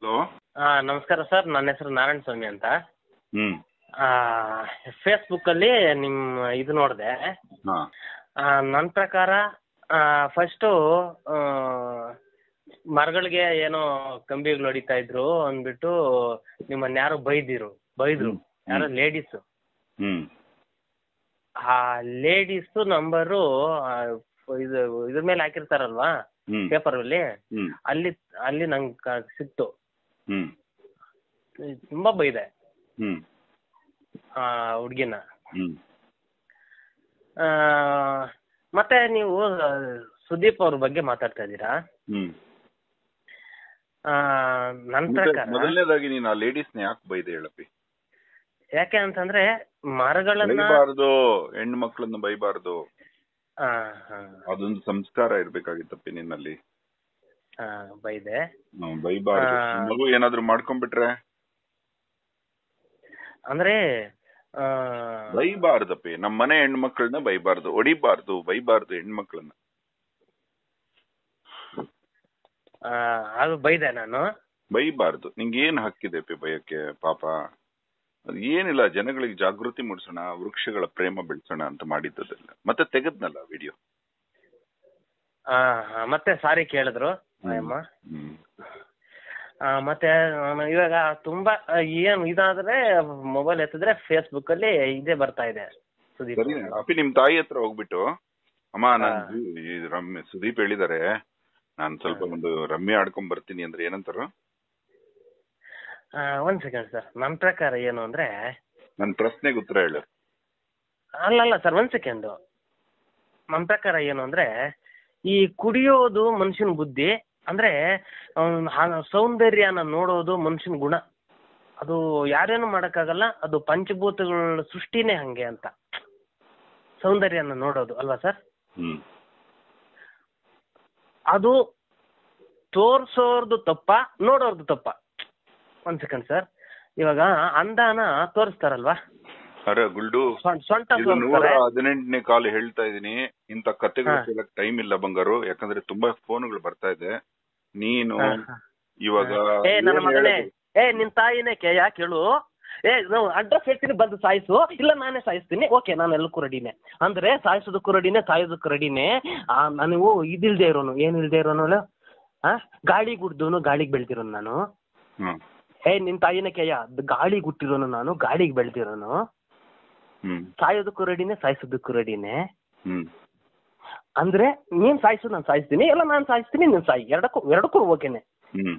Hello ಆ, ನಮಸ್ಕಾರ sir ನನ್ನ ಹೆಸರು ನಾರಾಯಣ ಸ್ವಾಮಿ ಅಂತ ಹ್ಮ್ ಫೇಸ್ಬುಕ್ಕಲ್ಲಿ ನಿಮ್ಮ ಇದು ನೋಡಿದೆ ಹಾ ನನ್ನ ಪ್ರಕಾರ ಫಸ್ಟು ಮರಗಳಿಗೆ ಏನೋ ಕಂಬಿಗಳು ಹೊಡಿತಾ ಇದ್ರು ಅಂದ್ಬಿಟ್ಟು ನಿಮ್ಮನ್ನ ಯಾರೋ ಬೈದಿರು ಬೈದ್ರು ಹ್ಮ್. ಯಾರೋ ಲೇಡೀಸು ಹ್ಮ್ ಆ ಲೇಡೀಸು ನಂಬರು ಇದು ಇದ್ರ ಮೇಲೆ ಹಾಕಿರ್ತಾರಲ್ವಾ ಹ್ಮ್ ಪೇಪರಲ್ಲಿ ಹ್ಮ್ ಅಲ್ಲಿ ಅಲ್ಲಿ ನಂಗೆ ಕ- ಸಿಕ್ತು ಹ್ಮ್ ತುಂಬಾ ಬೈದೆ ಹ್ಮ್ ಆ ಹುಡ್ಗಿನ ಹ್ಮ್ ಆ, ಮತ್ತೆ ನೀವು ಸುದೀಪ್ ಅವ್ರ ಬಗ್ಗೆ ಮಾತಾಡ್ತಾ ಇದ್ದೀರಾ ಹ್ಮ್ ಆ, ನನ್ನ ಮತ್ತೆ ಪ್ರಕಾರ ಮೊದಲನೇದಾಗಿ ನೀನು ಆ ಲೇಡೀಸ್ನ ಯಾಕೆ ಬೈದೆ ಹೇಳಪ್ಪಿ ಯಾಕೆ ಅಂತಂದ್ರೆ ಮರಗಳನ್ನ ಬೈಬಾರ್ದು ಹೆಣ್ಣು ಮಕ್ಕಳನ್ನ ಬೈಬಾರ್ದು ಆ, ಹಾ, ಅದೊಂದು ಸಂಸ್ಕಾರ ಇರ್ಬೇಕಾಗಿತ್ತಪ್ಪಿ ನಿನ್ನಲ್ಲಿ ಆ, ಬೈದೆ ಹ್ಮ್, ಬೈಬಾರ್ದು ಆ. ನಿನ್ ಮಗು ಏನಾದ್ರು ಮಾಡ್ಕೊಂಡ್ಬಿಟ್ರೆ ಅಂದ್ರೆ ಆ, ಬೈಬಾರ್ದಪ್ಪಿ ನಮ್ಮ ಮನೆ ಹೆಣ್ಮಕ್ಳನ್ನ ಬೈಬಾರ್ದು ಹೊಡಿಬಾರ್ದು ಬೈಬಾರ್ದು ಹೆಣ್ಮಕ್ಳನ್ನ ಆ, ಅದು ಬೈದೆ ನಾನು ಬೈಬಾರ್ದು ನಿಂಗೆ ಏನ್ ಹಕ್ಕಿದೆ ಅಪ್ಪಿ ಬಯಕ್ಕೆ ಪಾಪ ಅದ್ ಏನಿಲ್ಲ ಜನಗಳಿಗೆ ಜಾಗೃತಿ ಮೂಡಿಸೋಣ ವೃಕ್ಷಗಳ ಪ್ರೇಮ ಬೆಳೆಸೋಣ ಅಂತ ಮಾಡಿದ್ದದೆಲ್ಲ ಮತ್ತೆ ತೆಗೆದ್ನಲ್ಲ ವಿಡಿಯೋ ಆ, ಹಾ, ಮತ್ತೆ ಸಾರಿ ಕೇಳಿದ್ರು ಅಮ್ಮ ಹ್ಮ್ ಆ, ಮತ್ತೆ ನಾನು ಇವಾಗ ತುಂಬಾ ಆ, ಏನು ಇದಾದ್ರೆ ಮೊಬೈಲ್ ಎತ್ತಿದ್ರೆ ಫೇಸ್ಬುಕ್ ಅಲ್ಲಿ ಇದೇ ಬರ್ತಾ ಇದೆ ಸುದೀಪ್ ಸರಿ ಅವ್ರ್ದು. ಅಪ್ಪಿ ನಿಮ್ ತಾಯಿ ಹತ್ರ ಹೋಗ್ಬಿಟ್ಟು ಅಮ್ಮ ನಾನ್ ಹಾ. ಈ ರಮ್ಯ ಸುದೀಪ್ ಹೇಳಿದಾರೆ ನಾನ್ ಸ್ವಲ್ಪ ಒಂದು ರಮ್ಯ ಆಡ್ಕೊಂಡ್ ಬರ್ತೀನಿ ಅಂದ್ರೆ ಏನಂತಾರು ಆ, ಒಂದ್ ಸೆಕೆಂಡ್ ಸರ್ ನನ್ನ ಪ್ರಕಾರ ಏನು ಅಂದ್ರೆ ನನ್ ಪ್ರಶ್ನೆಗೆ ಉತ್ತರ ಹೇಳು ಅಲ್ಲ ಅಲ್ಲ ಸರ್ ಒಂದ್ ಸೆಕೆಂಡು ನನ್ನ ಪ್ರಕಾರ ಏನು ಅಂದ್ರೆ ಈ ಕುಡಿಯೋದು ಮನುಷ್ಯನ ಬುದ್ಧಿ ಅಂದ್ರೆ ಅವ್ನ್ ಆ ಸೌಂದರ್ಯನ ನೋಡೋದು ಮನುಷ್ಯನ ಗುಣ ಅದು ಯಾರೇನು ಮಾಡಕ್ಕಾಗಲ್ಲ ಅದು ಪಂಚಭೂತಗಳ ಸೃಷ್ಟಿನೇ ಹಂಗೆ ಅಂತ ಸೌಂದರ್ಯನ ನೋಡೋದು ಅಲ್ವಾ ಸರ್ ಹ್ಮ್ ಅದು ತೋರ್ಸೋರ್ದು ತಪ್ಪ ನೋಡೋರ್ದು ತಪ್ಪ ಒಂದ್ ಸೆಕೆಂಡ್ ಸರ್ ಇವಾಗ ಅಂದಾನ ತೋರಿಸ್ತಾರಲ್ವಾ ಅರೆ ಗುಲ್ಡು ಸೊಂಟ ಸೊಂಟ ಇದು ನೂರ ತೋರಿಸ್ತಾರೆ ಹದಿನೆಂಟನೇ ಕಾಲ್ ಹೇಳ್ತಾ ಇದೀನಿ ಇಂತ ಕತೆಗಳು ಹಾ. ಕೇಳಕ್ ಟೈಮ್ ಇಲ್ಲ ಬಂಗಾರು ಯಾಕಂದ್ರೆ ತುಂಬಾ ಫೋನ್ಗಳು ಬರ್ತಾ ಇದೆ ನೀನು ಹಾ, ಹಾ. ಇವಾಗ ಏ ನನ್ನ ಏನ್ ಮಗನೇ ಹೇಳೋದು? ಏ ನಿನ್ ತಾಯಿನೇ ಕೆ ಯಾ ಕೇಳು ಏ ನಾವು ಅಡ್ರೆಸ್ ಹೇಳ್ತೀನಿ ಬಂದು ಸಾಯಿಸು ಇಲ್ಲ ನಾನೇ ಸಾಯಿಸ್ತೀನಿ ಓಕೆ ನಾನು ಎಲ್ಲಕ್ಕೂ ರೆಡಿನೇ ಅಂದ್ರೆ ಸಾಯಿಸೋದಕ್ಕೂ ರೆಡಿನೇ ಸಾಯೋದಕ್ಕೂ ರೆಡಿನೇ ಆ ನನಗೂ ಇದಿಲ್ದೇ ಇರೋನು ಏನ್ ಇಲ್ದೇ ಇರೋನು ಹೇಳು? ಆ ಗಾಳಿ ಗುಡ್ದೋನು ಗಾಳಿಗೆ ಬೆಳ್ದಿರೋನು ನಾನು ಹ್ಮ್ ಏ ನಿನ್ ತಾಯಿನೇ ಕೆಯ್ಯ ಗಾಳಿಗೆ ಹುಟ್ಟಿರೋನು ನಾನು ಗಾಳಿಗೆ ಬೆಳ್ದಿರೋನು ಹ್ಮ್ ಸಾಯೋದಕ್ಕೂ ರೆಡಿನೇ ಸಾಯಿಸೋದಕ್ಕೂ ರೆಡಿನೇ ಹ್ಮ್ ಅಂದ್ರೆ ನೀನ್ ಸಾಯಿಸು ನಾನು ಸಾಯಿಸ್ತೀನಿ ಇಲ್ಲ ನಾನು ಸಾಯಿಸ್ತೀನಿ ನೀನ್ ಸಾಯಿ ಎರಡಕ್ಕೂ ಎರಡಕ್ಕೂ ಓಕೆನೆ ಹ್ಮ್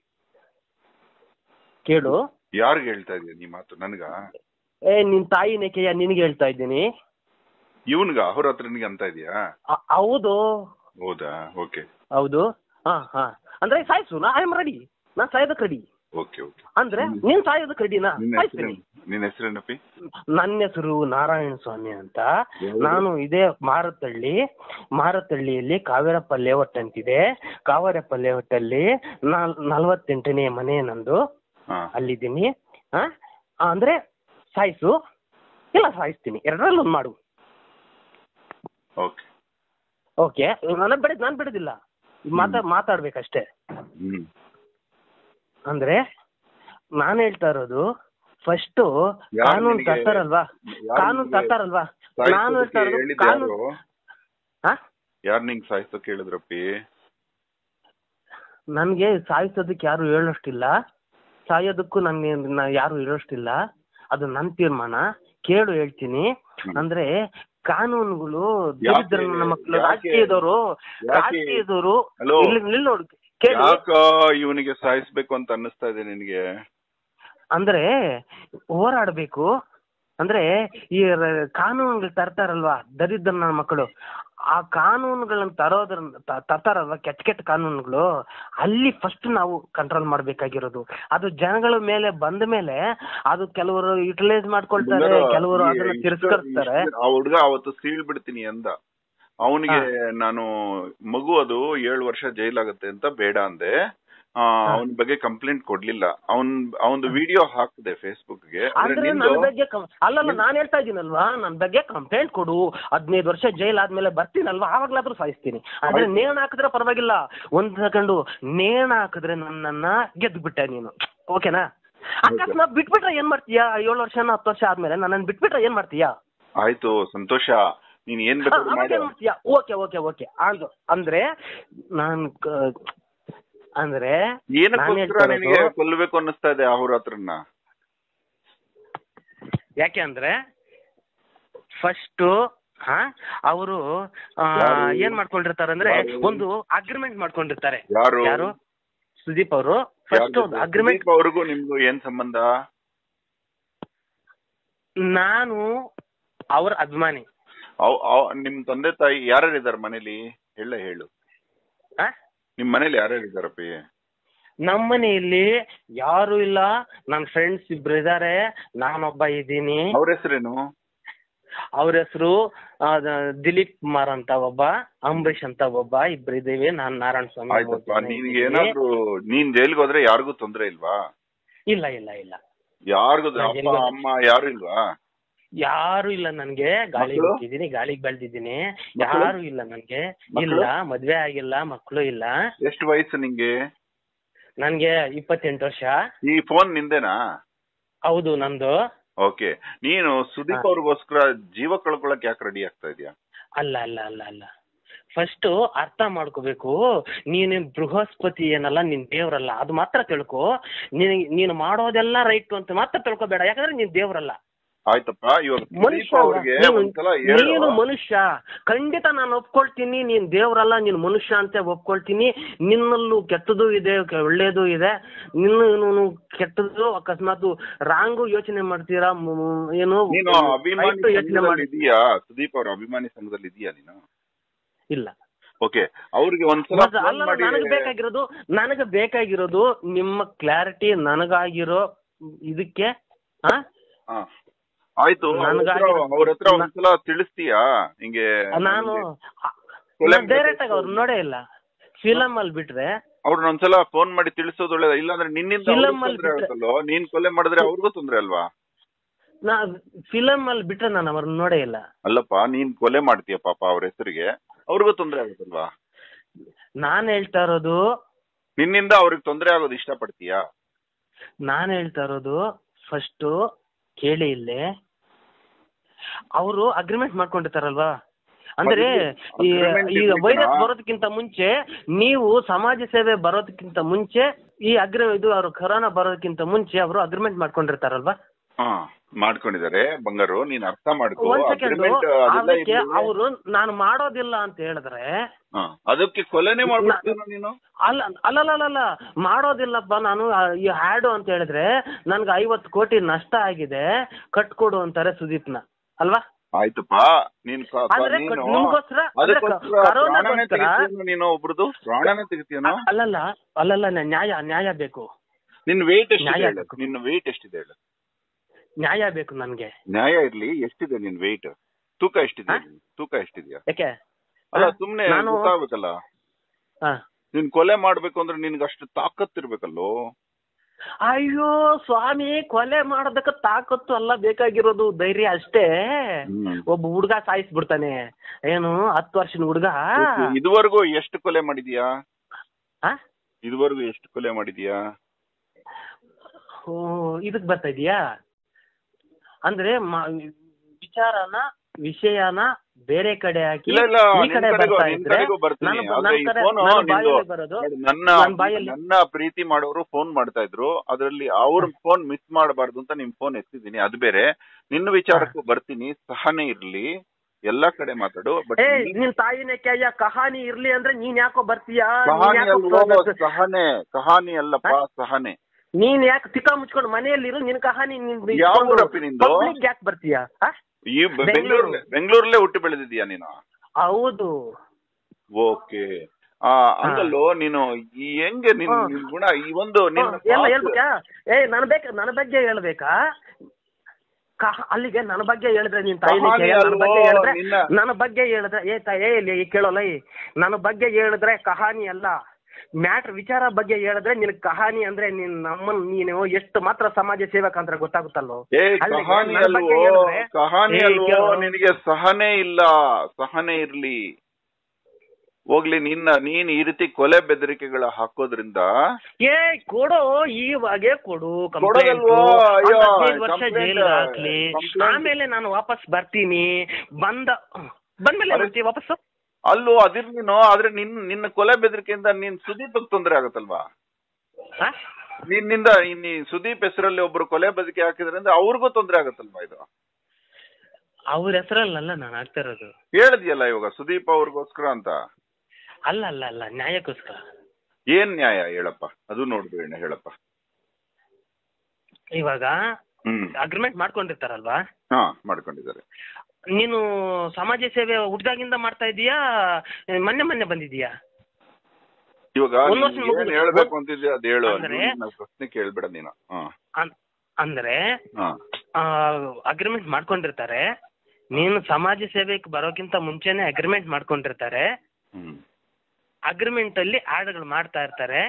ಕೇಳು ಯಾರ್ಗ್ ಹೇಳ್ತಾ ಇದೀಯ ನೀ ಮಾತು ನನ್ಗ ಏ ನಿನ್ ತಾಯಿನೇ ಕೆಯ್ಯ ನಿನಗೆ ಹೇಳ್ತಾ ಇದ್ದೀನಿ ಇವನ್ಗ ಅವ್ರ ಹತ್ರನಿಗೆ ಅಂತ ಇದೀಯಾ ಅ- ಹೌದು ಹೌದಾ ಓಕೆ ಹೌದು ಹಾ ಹಾ ಅಂದ್ರೆ ಸಾಯಿಸು ನಾ ಐ ಆಮ್ ರೆಡಿ ನಾನ್ ಸಾಯೋದಕ್ಕೆ ರೆಡಿ ಓಕೆ ಓಕೆ ಅಂದ್ರೆ ನೀನ್ ಸಾಯೋದಕ್ಕೆ ರೆಡಿನಾ ನಿನ್ನ ಸಾಯಿಸ್ತೀನಿ ಹೆಸರು ನಿನ್ನ ಹೆಸರೇನಪ್ಪಿ ನನ್ನ ಹೆಸರು ನಾರಾಯಣ ಸ್ವಾಮಿ ಅಂತ ಯಾವ್ದು? ನಾನು ಇದೇ ಮಾರತಳ್ಳಿ ಮಾರತಳ್ಳಿಯಲ್ಲಿ ಕಾವೇರಪ್ಪ ಲೇಔಟ್ ಅಂತಿದೆ ಕಾವೇರಪ್ಪ ಲೇಔಟ್ ಅಲ್ಲಿ ನಾಲ್ ನಲ್ವತ್ತೆಂಟನೇ ಮನೆ ನಂದು ಹಾ ಅಲ್ಲಿದ್ದೀನಿ ಹಾ ಅಂದ್ರೆ ಸಾಯಿಸು ಇಲ್ಲ ಸಾಯಿಸ್ತೀನಿ ಎರಡರಲ್ಲಿ ಒಂದು ಮಾಡು ಓಕೆ ಓಕೆ ನಾನು ಬಿಡ ನಾನು ಬಿಡೋದಿಲ್ಲ ಮಾತಾ ಮಾತಾಡ್ಬೇಕಷ್ಟೇ ಹ್ಮ್ ಅಂದ್ರೆ ನಾನು ಹೇಳ್ತಾ ಇರೋದು ಫಸ್ಟ್ ಯಾರು ಕಾನೂನು ನಿನಗೆ- ತರ್ತಾರಲ್ವಾ ಯಾರು ಕಾನೂನು ನಿನಗೆ ತರ್ತಾರಲ್ವಾ ನಾನು ಹೇಳ್ತಾ ಸಾಯಿಸೋದಕ್ಕೆ ಇರೋದು ಹೇಳಿದ್ದು ಕಾನೂನು ಯಾರು ಹಾ ಯಾರು ನಿಂಗ್ ಸಾಯಿಸೋಕ್ ಹೇಳಿದ್ರಪ್ಪಿ ನನಗೆ ಸಾಯಿಸೋದಕ್ಕೆ ಯಾರು ಹೇಳೋಷ್ಟಿಲ್ಲ ಸಾಯೋದಕ್ಕೂ ನನಗೆ ನಾ ಯಾರು ಹೇಳೋಷ್ಟಿಲ್ಲ ಅದು ನನ್ನ ತೀರ್ಮಾನ ಕೇಳು ಹೇಳ್ತೀನಿ ಹ್ಮ್. ಅಂದ್ರೆ ಕಾನೂನುಗಳು ಯಾಕೆ- ದರಿದ್ರ ನನ್ನ ಮಕ್ಕಳು ಯಾಕೆ- ರಾಜಕೀಯದವರು ಯಾಕೆ- ರಾಜಕೀಯದವರು Hello? ಇಲ್ಲಿ ಇಲ್ಲಿ ನೋಡು ಕೇಳು ಯಾಕ ಇವನಿಗೆ ಸಾಯಿಸ್ಬೇಕು ಅಂತ ಅನ್ನಿಸ್ತಾ ಇದೆ ನಿನಗೆ ಅಂದ್ರೆ ಹೋರಾಡಬೇಕು ಅಂದ್ರೆ ಈ ರ- ಕಾನೂನುಗಳು ತರ್ತಾರಲ್ವಾ ದರಿದ್ರ ನನ್ನ ಮಕ್ಕಳು ಆ ಕಾನೂನುಗಳನ್ನ ತರೋದ್ರ ತ- ತರ್ತಾರಲ್ವಾ ಕೆಟ್ಟ ಕೆಟ್ಟ ಕಾನೂನುಗಳು ಅಲ್ಲಿ ಫಸ್ಟ್ ನಾವು ಕಂಟ್ರೋಲ್ ಮಾಡ್ಬೇಕಾಗಿರೋದು ಅದು ಜನಗಳ ಮೇಲೆ ಬಂದ ಮೇಲೆ ಅದು ಕೆಲವರು ಯುಟಿಲೈಸ್ ಮಾಡ್ಕೊಳ್ತಾರೆ ಕೆಲವರು ಅದನ್ನ ತಿರಸ್ಕರಿಸ್ತಾರೆ ಆ ಹುಡ್ಗ ಅವತ್ತು ಸೀಳ್ ಬಿಡ್ತೀನಿ ಅಂದ ಅವನಿಗೆ ನಾನು ಮಗು ಅದು ಏಳು ವರ್ಷ ಜೈಲಾಗತ್ತೆ ಅಂತ ಬೇಡ ಅಂದೆ ಅವನ ಬಗ್ಗೆ ಕಂಪ್ಲೇಂಟ್ ಕೊಡ್ಲಿಲ್ಲ ಅವನ್ ಅವನದು ವಿಡಿಯೋ ಹಾಕಿದೆ ಫೇಸ್ಬುಕ್ ಗೆ ಆದ್ರೆ ಅಂದ್ರೆ ನಿಂದು ನನ್ನ ಬಗ್ಗೆ ಕಂ- ಅಲ್ಲಲ್ಲ ನಾನು ಹೇಳ್ತಾ ಇದ್ದೀನಲ್ವಾ ನನ್ನ ಬಗ್ಗೆ ಕಂಪ್ಲೇಂಟ್ ಕೊಡು ಹದಿನೈದು ವರ್ಷ ಜೈಲ್ ಆದ್ಮೇಲೆ ಬರ್ತೀನಲ್ವಾ ಆವಾಗ್ಲಾದ್ರೂ ಸಾಯಿಸ್ತೀನಿ ಆದ್ರೆ ಆಯ್ತು. ನೇಣ್ ಹಾಕಿದ್ರೆ ಪರವಾಗಿಲ್ಲ ಒಂದ್ ಸೆಕೆಂಡು ನೇಣ್ ಹಾಕಿದ್ರೆ ನನ್ನನ್ನ ಗೆದ್ದು ಬಿಟ್ಟೆ ನೀನು ಓಕೆನಾ ಅಕಸ್ಮಾತ್ ಬಿಟ್ಬಿಟ್ರೆ ಏನ್ ಮಾಡ್ತೀಯಾ ಏಳು ವರ್ಷನ ಹತ್ತು ವರ್ಷ ಆದ್ಮೇಲೆ ನನ್ನನ್ನು ಬಿಟ್ಬಿಟ್ರೆ ಏನ್ ಮಾಡ್ತೀಯಾ ಆಯ್ತು ಸಂತೋಷ ನೀನ್ ಏನ್ ಹಾ, ಬೇಕಾದ್ರೂ ಅವಾಗ ಮಾಡು ಏನ್ ಮಾಡ್ತೀಯಾ ಓಕೆ ಓಕೆ ಓಕೆ ಅಂದು ಅಂದ್ರೆ ನಾನ್ ಕ- ಅಂದ್ರೆ ನಾನ್ ಏನಕ್ಕೋಸ್ಕರ ಹೇಳ್ತಾ ನಿನಗೆ ಇರೋದು- ಕೊಲ್ಬೇಕು ಅನ್ನಿಸ್ತಾ ಇದೆ ಅವ್ರ ಹತ್ರನ್ನ ಯಾಕೆ ಅಂದ್ರೆ ಫಸ್ಟ್ ಹಾ ಅವರು ಯಾರು? ಏನ್ ಮಾಡ್ಕೊಂಡಿರ್ತಾರೆ ಅಂದ್ರೆ ಯಾರು? ಒಂದು ಅಗ್ರಿಮೆಂಟ್ ಮಾಡ್ಕೊಂಡಿರ್ತಾರೆ ಯಾರು ಯಾರು ಸುದೀಪ್ ಅವರು ಫಸ್ಟ್ ಒಂದು ಅಗ್ರಿಮೆಂಟ್ ಅವ್ರಿಗೂ ನಿಮ್ಗೂ ಏನ್ ಸಂಬಂಧ ನಾನು ಅವ್ರ ಅಭಿಮಾನಿ ಅವ್- ಅವ್- ನಿಮ್ ತಂದೆ ತಾಯಿ ಯಾರ್ಯಾರು ಇದಾರೆ ಮನೇಲಿ ಹೇಳ ಹೇಳು ಆ? ನಿಮ್ ಮನೇಲಿ ಯಾರ್ಯಾರು ಇದಾರಪ್ಪಿ ನಮ್ಮ ಮನೆಯಲ್ಲಿ ಯಾರು ಇಲ್ಲ ನನ್ನ ಫ್ರೆಂಡ್ಸ್ ಇಬ್ರು ಇದಾರೆ ನಾನೊಬ್ಬ ಇದ್ದೀನಿ ಅವ್ರ ಹೆಸರೇನು ಅವ್ರ ಹೆಸರು ದಿಲೀಪ್ ಕುಮಾರ್ ಅಂತ ಒಬ್ಬ ಅಂಬರೀಶ್ ಅಂತ ಒಬ್ಬ ಇಬ್ರು ಇದೀವಿ ನಾನ್ ನಾರಾಯಣ ಸ್ವಾಮಿ ಆಯ್ತಪ್ಪ ಮೂರ್ ಜನ ನಿನ್ಗೆ ಇದ್ದೀವಿ. ಏನಾದ್ರು ನೀನ್ ಜೈಲ್ಗೆ ಹೋದ್ರೆ ಯಾರಿಗೂ ತೊಂದ್ರೆ ಇಲ್ವಾ ಇಲ್ಲ ಇಲ್ಲ ಇಲ್ಲ ಯಾರಿಗೂ ನಾನ್ ಅಪ್ಪ ಜೈಲ್ಗೆ ಹೋದ್ರೆ- ಅಮ್ಮ ಯಾರು ಇಲ್ವಾ ಯಾರು ಇಲ್ಲ ನನ್ಗೆ ಗಾಳಿ ಮಕ್ಳು? ಬಿಟ್ಟಿದ್ದೀನಿ ಗಾಳಿಗೆ ಬೆಳ್ದಿದ್ದೀನಿ ಮಕ್ಳು? ಯಾರು ಇಲ್ಲ ನನ್ಗೆ ಮಕ್ಳು? ಇಲ್ಲ ಮದ್ವೆ ಆಗಿಲ್ಲ ಮಕ್ಕಳು ಇಲ್ಲ ಎಷ್ಟು ವಯಸ್ಸು ನಿಂಗೆ ನನ್ಗೆ ಇಪ್ಪತ್ತೆಂಟು ವರ್ಷ ಈ ಫೋನ್ ನಿಂದೇನಾ ಹೌದು ನಂದು ಓಕೆ ನೀನು ಸುದೀಪ್ ಹಾ. ಅವ್ರಿಗೋಸ್ಕರ ಜೀವ ಕಳ್ಕೊಳಕ್ ಯಾಕೆ ರೆಡಿ ಆಗ್ತಾ ಇದೀಯಾ ಅಲ್ಲ ಅಲ್ಲ ಅಲ್ಲ ಅಲ್ಲ ಫಸ್ಟ್ ಅರ್ಥ ಮಾಡ್ಕೋಬೇಕು ನೀನು ಬೃಹಸ್ಪತಿ ಏನಲ್ಲ ನಿನ್ ದೇವ್ರಲ್ಲ ಅದು ಮಾತ್ರ ತಿಳ್ಕೊ ನಿನಗೆ ನೀನು ಮಾಡೋದೆಲ್ಲ ರೈಟ್ ಅಂತ ಮಾತ್ರ ತಿಳ್ಕೊಬೇಡ ಯಾಕಂದ್ರೆ ನೀನ್ ದೇವ್ರಲ್ಲ ಆಯ್ತಪ್ಪ ಇವಾಗ ಸುದೀಪ್ ಮನುಷ್ಯ ಅವ್ರಿಗೆ ನೀನು- ಒಂದ್ಸಲ ಹೇಳು ನೀನು ಮನುಷ್ಯ ಖಂಡಿತ ನಾನು ಒಪ್ಕೊಳ್ತೀನಿ ನೀನ್ ದೇವ್ರಲ್ಲ ನೀನು ಮನುಷ್ಯ ಅಂತ ಒಪ್ಕೊಳ್ತೀನಿ ನಿನ್ನಲ್ಲೂ ಕೆಟ್ಟದ್ದು ಇದೆ ಕೆ- ಒಳ್ಳೇದು ಇದೆ ನಿನ್ನ ಕೆಟ್ಟದ್ದು ಅಕಸ್ಮಾತ್ ರಾಂಗು ಯೋಚನೆ ಮಾಡ್ತೀರಾ ಮ್- ಮ್- ಏನು ನೀನು ಅಭಿಮಾನಿ right ಯೋಚನೆ ಸಂಘದಲ್ಲಿ ಮಾಡಿ ಇದೀಯಾ ಸುದೀಪ್ ಅವ್ರ ಅಭಿಮಾನಿ ಸಂಘದಲ್ಲಿ ಇದೀಯಾ ನೀನು ಇಲ್ಲ ಓಕೆ ಅವ್ರಿಗೆ ಒಂದ್ಸಲ ಮತ್ತೆ ಫೋನ್ ಅಲ್ಲ ಮಾಡಿ ನನಗೆ ಬೇಕಾಗಿರೋದು ನನಗೆ ಬೇಕಾಗಿರೋದು ನಿಮ್ಮ ಕ್ಲಾರಿಟಿ ನನಗಾಗಿರೋ ಇದಕ್ಕೆ ಹಾ ಹಾ. ಆಯ್ತು ನನ್ಗಾಗಿ- ಅವ್ರ ಹತ್ರ ಒಂದ್ಸಲ ತಿಳಿಸ್ತೀಯಾ ಹಿಂಗೆ ನಾನು ಕೊಲೆ ಡೈರೆಕ್ಟ್ ಆಗಿ ಅವ್ರು ನೋಡೇ ಇಲ್ಲ ಫಿಲಮ್ ಅಲ್ಲಿ ಬಿಟ್ರೆ ಅವ್ರನ್ನ ಒಂದ್ಸಲ ಫೋನ್ ಮಾಡಿ ತಿಳಿಸೋದು ಒಳ್ಳೇದ ಇಲ್ಲಾಂದ್ರೆ ನಿನ್ನಿಂದ Film ಅವ್ರಿಗೂ ಅಲ್ಲಿ ತೊಂದ್ರೆ ಬಿಟ್ರೆ- ಆಗುತ್ತಲ್ಲೋ ನೀನ್ ಕೊಲೆ ಮಾಡಿದ್ರೆ ಅವ್ರಿಗೂ ತೊಂದ್ರೆ ಅಲ್ವಾ ನಾ ಫಿಲಮ್ ಅಲ್ಲಿ ಬಿಟ್ರೆ ನಾನು ಅವ್ರನ್ನ ನೋಡೇ ಇಲ್ಲ ಅಲ್ಲಪ್ಪ ನೀನ್ ಕೊಲೆ ಮಾಡ್ತೀಯ ಪಾಪ ಅವ್ರ ಹೆಸರಿಗೆ ಅವ್ರಿಗೂ ತೊಂದ್ರೆ ಆಗುತ್ತಲ್ವಾ ನಾನ್ ಹೇಳ್ತಾ ಇರೋದು ನಿನ್ನಿಂದ ಅವ್ರಿಗೆ ತೊಂದ್ರೆ ಆಗೋದು ಇಷ್ಟಪಡ್ತೀಯಾ ನಾನ್ ಹೇಳ್ತಾ ಇರೋದು ಫಸ್ಟ್ ಕೇಳಿ ಇಲ್ಲಿ ಅವರು ಅಗ್ರಿಮೆಂಟ್ ಮಾಡ್ಕೊಂಡಿರ್ತಾರಲ್ವಾ ಅಂದ್ರೆ ಈ Agreement ಈ ಇರ್ಲಿಕ್ಕೇನಾ? ವೈರಸ್ ಬರೋದಕ್ಕಿಂತ ಮುಂಚೆ ನೀವು ಸಮಾಜ ಸೇವೆ ಬರೋದಕ್ಕಿಂತ ಮುಂಚೆ ಈ ಅಗ್ರಿ ಇದು ಅವರು ಕೊರೋನಾ ಬರೋದಕ್ಕಿಂತ ಮುಂಚೆ ಅವರು ಅಗ್ರಿಮೆಂಟ್ ಮಾಡ್ಕೊಂಡಿರ್ತಾರಲ್ವಾ ಹಾ ಮಾಡ್ಕೊಂಡಿದ್ದಾರೆ ಬಂಗಾರು ನೀನ್ ಅರ್ಥ ಮಾಡ್ಕೋ ಒಂದ್ ಸೆಕೆಂಡ್ ಅಗ್ರಿಮೆಂಟ್ ಅದೆಲ್ಲ ಅದಕ್ಕೆ ಇರ್ಲಿ. ಅವರು ನಾನು ಮಾಡೋದಿಲ್ಲ ಅಂತ ಹೇಳಿದ್ರೆ ಹಾ, ಅದಕ್ಕೆ ಕೊಲೆನೇ ಮಾಡ್ಬಿಡ್ತೀನ ನೀನು ಅಲ್ಲ ಅಲ್ಲಲ್ಲ ಮಾಡೋದಿಲ್ಲಪ್ಪ ನಾನು ಆ, ಈ ಹ್ಯಾಡು ಅಂತ ಹೇಳಿದ್ರೆ ನನ್ಗೆ ಐವತ್ತು ಕೋಟಿ ನಷ್ಟ ಆಗಿದೆ ಕಟ್ಕೊಡು ಅಂತಾರೆ ಸುದೀಪ್ನ ಅಲ್ವಾ ಆಯ್ತಪ್ಪ ನೀನ್ ಕ- ಕ- ಆದ್ರೆ ನೀನು ಕಟ್- ನಿಮ್ಗೋಸ್ಕರ ಅಂದ್ರೆ ಕ- ಅದಕ್ಕೋಸ್ಕರ ಪ್ರಾಣನೇ ಕರೋನಾಗೋಸ್ಕರ ತೆಗಿತೀಯೇನೋ ನೀನು ಒಬ್ರದ್ದು ಪ್ರಾಣನೇ ತೆಗಿತೀಯನೋ ಅಲ್ಲಲ್ಲ ಅಲ್ಲಲ್ಲ ನ- ನ್ಯಾಯ ನ್ಯಾಯ ಬೇಕು ನಿನ್ ವೇಟ್ ಎಷ್ಟಿದೆ ನ್ಯಾಯ ಹೇಳು ಬೇಕು. ನಿನ್ನ ವೇಟ್ ಎಷ್ಟಿದೆ ಹೇಳು ನ್ಯಾಯ ಬೇಕು ನನ್ಗೆ ನ್ಯಾಯ ಇರ್ಲಿ ಎಷ್ಟಿದೆ ನಿನ್ ವೇಟ್ ತೂಕ ಎಷ್ಟಿದೆ ಹಾ? ನಿನ್? ತೂಕ ಎಷ್ಟಿದ್ಯಾ ಯಾಕೆ ಅಲ್ಲ ಹಾ? ಸುಮ್ನೆ ನಾನು ಗೊತ್ತಾಗ್ಬೇಕಲ್ಲ ಹಾ. ನೀನ್ ಕೊಲೆ ಮಾಡ್ಬೇಕು ಅಂದ್ರೆ ನಿನ್ಗೆ ಅಷ್ಟು ತಾಕತ್ತಿರ್ಬೇಕಲ್ಲೋ ಅಯ್ಯೋ ಸ್ವಾಮಿ ಕೊಲೆ ಮಾಡೋದಕ್ಕೆ ತಾಕತ್ತು ಅಲ್ಲ ಬೇಕಾಗಿರೋದು ಧೈರ್ಯ ಅಷ್ಟೇ ಹ್ಮ್. ಒಬ್ಬ ಹುಡುಗ ಸಾಯಿಸ್ಬಿಡ್ತಾನೆ ಏನು ಹತ್ತು ವರ್ಷದ ಹುಡುಗ ಇದುವರೆಗೂ ಎಷ್ಟು ಕೊಲೆ ಮಾಡಿದ್ಯಾ ಆ? ಇದುವರೆಗೂ ಎಷ್ಟು ಕೊಲೆ ಮಾಡಿದ್ಯಾ ಓ ಇದಕ್ ಬರ್ತಾ ಇದೀಯಾ ಅಂದ್ರೆ ಮ- ವಿಚಾರನ ವಿಷಯನ ಬೇರೆ ಕಡೆ ಹಾಕಿ ಇಲ್ಲ ಇಲ್ಲ ಈ ನಿನ್ ಕಡೆ ಕಡೆಗೂ ಬರ್ತಾ ನಿನ್ ಇದ್ರೆ ಕಡೆಗೂ ಬರ್ತೀನಿ ನನ್ನ ಆದ್ರೆ ನನ್ನ ಈ ಕಡೆ ಫೋನು ನನ್ನ ನಿಂದು ಬಾಯಲ್ಲಿ ಬರೋದು ನೋಡಿ, ನನ್ನ ನನ್ನ ಬಾಯಲ್ಲಿ- ನನ್ನ ಪ್ರೀತಿ ಮಾಡೋರು ಫೋನ್ ಮಾಡ್ತಾ ಇದ್ರು ಅದ್ರಲ್ಲಿ ಅವ್ರ ಫೋನ್ ಮಿಸ್ ಮಾಡಬಾರ್ದು ಅಂತ ನಿಮ್ ಫೋನ್ ಎತ್ತಿದ್ದೀನಿ ಅದು ಬೇರೆ ನಿನ್ನ ವಿಚಾರಕ್ಕೂ ಬರ್ತೀನಿ ಸಹನೆ ಇರ್ಲಿ ಎಲ್ಲಾ ಕಡೆ ಮಾತಾಡು ಬಟ್ ಏ ನಿನ್ ತಾಯಿನೇ ಕ್ಯಾಯ ಕಹಾನಿ ಇರ್ಲಿ ಅಂದ್ರೆ ನೀನ್ ಯಾಕೋ ಬರ್ತೀಯಾ ನೀನ್ ಕಹಾನಿ ಯಾಕೋ ಅಲ್ವೋ ಸಹನೆ ಕಹಾನಿ ಅಲ್ಲಪ್ಪ ಸಹನೆ ನೀನ್ ಯಾಕೆ ತಿಕ್ಕ ಮುಚ್ಕೊಂಡು ಮನೆಯಲ್ಲಿ ಇರು ನಿನ್ ಕಹಾನಿ ಯಾವ ಊರಪ್ಪಿ ನಿಂದು? ಪಬ್ಲಿಕ್ ಯಾಕೆ ಬರ್ತೀಯಾ ಆ? ಈ ಬೆಂಗಳೂರು ಬೆಂಗಳೂರಲ್ಲೇ ಹುಟ್ಟಿ ಬೆಳೆದಿದ್ಯಾ ನೀನು ಹೌದು ಓಕೆ ಆ ಹಂಗಲ್ಲೋ ನೀನು ಈ ಹೆಂಗೆ ನಿನ್ ಹಾ. ನಿನ್ ಗುಣ ಈ ಒಂದು ನಿನ್ನ ಹ್ಮ್, ಎಲ್ಲ ಹೇಳ್ಬೇಕಾ ಏ ನನ್ನ ಬೇಕ ನನ್ನ ಬಗ್ಗೆ ಹೇಳ್ಬೇಕಾ ಕಹ- ಅಲ್ಲಿಗೆ ನನ್ನ ಬಗ್ಗೆ ಹೇಳಿದ್ರೆ ನಿನ್ ತಾಯಿನೇ ಕಹಾನಿ ಕೇಳ ನನ್ನ ಅಲ್ವೋ, ಬಗ್ಗೆ ಹೇಳಿದ್ರೆ ನಿನ್ನ- ನನ್ನ ಬಗ್ಗೆ ಹೇಳಿದ್ರೆ ಏ ತಾಯಿ ಇಲ್ಲಿ ಕೇಳೋಲ್ಲ ಈ ನನ್ನ ಬಗ್ಗೆ ಹೇಳಿದ್ರೆ ಕಹಾನಿ ಅಲ್ಲ ಮ್ಯಾಟ್ರ್ ವಿಚಾರ ಬಗ್ಗೆ ಹೇಳಿದ್ರೆ ನಿನ್ ಕಹಾನಿ ಅಂದ್ರೆ ನೀನ್ ನಮ್ಮನ್ ನೀನು ಎಷ್ಟು ಮಾತ್ರ ಸಮಾಜ ಸೇವಕ ಅಂತ ಗೊತ್ತಾಗುತ್ತಲ್ಲೋ ಏ ಅಲ್ಲಿಗೆ ಕಹಾನಿ ನನ್ನ ಬಗ್ಗೆ ಅಲ್ವೋ ಹೇಳಿದ್ರೆ, ಕಹಾನಿ ಏ, ಅಲ್ವೋ ಕೇಳು. ನಿನಗೆ ಸಹನೆ ಇಲ್ಲ ಸಹನೆ ಇರ್ಲಿ ಹೋಗ್ಲಿ ನಿನ್ನ ನೀನ್ ಈ ರೀತಿ ಕೊಲೆ ಬೆದರಿಕೆಗಳ ಹಾಕೋದ್ರಿಂದ ಏ ಕೊಡು ಈವಾಗೆ ಕೊಡು ಕೊಡೋದಲ್ವೋ? ಅಯ್ಯೋ, ವರ್ಷ complaint- ಜೈಲ್ ಹಾಕ್ಲಿ complaint- ಆಮೇಲೆ ನಾನು ವಾಪಸ್ ಬರ್ತೀನಿ ಬಂದ ಬಂದ್ಮೇಲೆ ಅರೆ- ಬರ್ತೀವಿ ವಾಪಸ್ಸು ಅಲ್ಲೂ ಅದಿರ್ಲಿನೋ ಆದ್ರೆ ನಿನ್ ನಿನ್ನ ಕೊಲೆ ಬೆದರಿಕೆಯಿಂದ ನೀನ್ ಸುದೀಪ್ ತೊಂದ್ರೆ ಆಗತ್ತಲ್ವಾ ಆ? ನಿನ್ನಿಂದ ಇನ್ ಈ ಸುದೀಪ್ ಹೆಸರಲ್ಲಿ ಒಬ್ರು ಕೊಲೆ ಬದುಕಿ ಹಾಕಿದ್ರಿಂದ ಅವ್ರಿಗೂ ತೊಂದ್ರೆ ಆಗತ್ತಲ್ವಾ ಇದು ಅವ್ರ ಹೆಸರಲ್ಲಲ್ಲ ನಾನು ಆಗ್ತಾ ಇರೋದು ಹೇಳಿದ್ಯಲ್ಲ ಇವಾಗ ಸುದೀಪ್ ಅವ್ರಿಗೋಸ್ಕರ ಅಂತ ಅಲ್ಲ ಅಲ್ಲ ಅಲ್ಲ ನ್ಯಾಯಕ್ಕೋಸ್ಕರ ಏನ್ ನ್ಯಾಯ ಹೇಳಪ್ಪ ಅದು ನೋಡ್ಬೇಡ ಹೇಳಪ್ಪ ಇವಾಗ ಹ್ಮ್ ಅಗ್ರಿಮೆಂಟ್ ಮಾಡ್ಕೊಂಡಿರ್ತಾರಲ್ವಾ ಹಾ ಮಾಡ್ಕೊಂಡಿದ್ದಾರೆ ನೀನು ಸಮಾಜ ಸೇವೆ ಹುಟ್ದಾಗಿಂದ ಮಾಡ್ತಾ ಇದೀಯಾ ಮೊನ್ನೆ ಮೊನ್ನೆ ಬಂದಿದೀಯಾ ಇವಾಗ ಒಂದ್ ವರ್ಷ ನೀನ್ ಮುಗಿದು- ಏನ್ ಹೇಳ್ಬೇಕು ಅಂತಿದ್ಯಾ ಅದ್ ಹೇಳು ಅಂದ್ರೆ- ನನ್ನ ಪ್ರಶ್ನೆ ಕೇಳ್ಬೇಡ ನೀನು ಹಾ ಅನ್- ಅಂದ್ರೆ ಹಾ ಅಗ್ರಿಮೆಂಟ್ ಮಾಡ್ಕೊಂಡಿರ್ತಾರೆ ನೀನು ಸಮಾಜ ಸೇವೆಗೆ ಬರೋಕ್ಕಿಂತ ಮುಂಚೆನೆ ಅಗ್ರಿಮೆಂಟ್ ಮಾಡ್ಕೊಂಡಿರ್ತಾರೆ ಹ್ಮ್ ಅಗ್ರಿಮೆಂಟ್ ಅಲ್ಲಿ ಆಡ್ಗಳು ಮಾಡ್ತಾ ಇರ್ತಾರೆ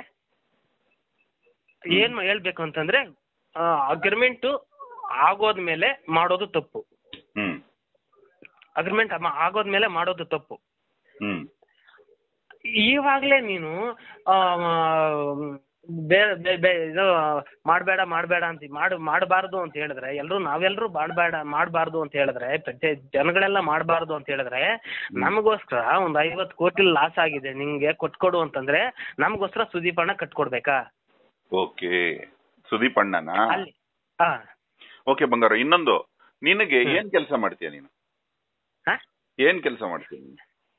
ಏನ್ ಮಾ- ಹೇಳ್ಬೇಕು ಅಂತಂದ್ರೆ ಅಗ್ರಿಮೆಂಟ್ ಆಗೋದ್ಮೇಲೆ ಮಾಡೋದು ತಪ್ಪು ಹ್ಮ್ ಅಗ್ರಿಮೆಂಟ್ ಆಗೋದ್ಮೇಲೆ ಮಾಡೋದು ತಪ್ಪು ಹ್ಮ್ ಇವಾಗ್ಲೇ ನೀನು ಆ, ಬೇರೆ ಬೇ- ಬೇ- ಇದು ಮಾಡಬೇಡ ಮಾಡಬೇಡ ಅಂತ ಮಾಡ್ ಮಾಡಬಾರ್ದು ಅಂತ ಹೇಳಿದ್ರೆ ಎಲ್ಲರೂ ನಾವೆಲ್ಲರೂ ಮಾಡಬೇಡ ಮಾಡಬಾರ್ದು ಅಂತ ಹೇಳಿದ್ರೆ ಪ್ರತಿ ಜನಗಳೆಲ್ಲ ಮಾಡಬಾರ್ದು ಅಂತ ಹೇಳಿದ್ರೆ ನಮಗೋಸ್ಕರ ಒಂದು ಐವತ್ತು ಕೋಟಿ ಲಾಸ್ ಆಗಿದೆ ನಿಂಗೆ ಕೊಟ್ಕೊಡು ಅಂತಂದ್ರೆ ನಮಗೋಸ್ಕರ ಸುದೀಪ್ ಅಣ್ಣ ಕಟ್ಕೊಡ್ಬೇಕಾ ಓಕೆ ಸುದೀಪ್ ಅಣ್ಣನಾ ಅಲ್ಲಿ ಹಾ ಓಕೆ ಬಂಗಾರ ಇನ್ನೊಂದು ನಿನಗೆ ಹ್ಮ್. ಏನ್ ಕೆಲಸ ಮಾಡ್ತೀಯ ನೀನು ಹಾ? ಏನ್ ಕೆಲಸ ಮಾಡ್ತೀಯ ನೀನು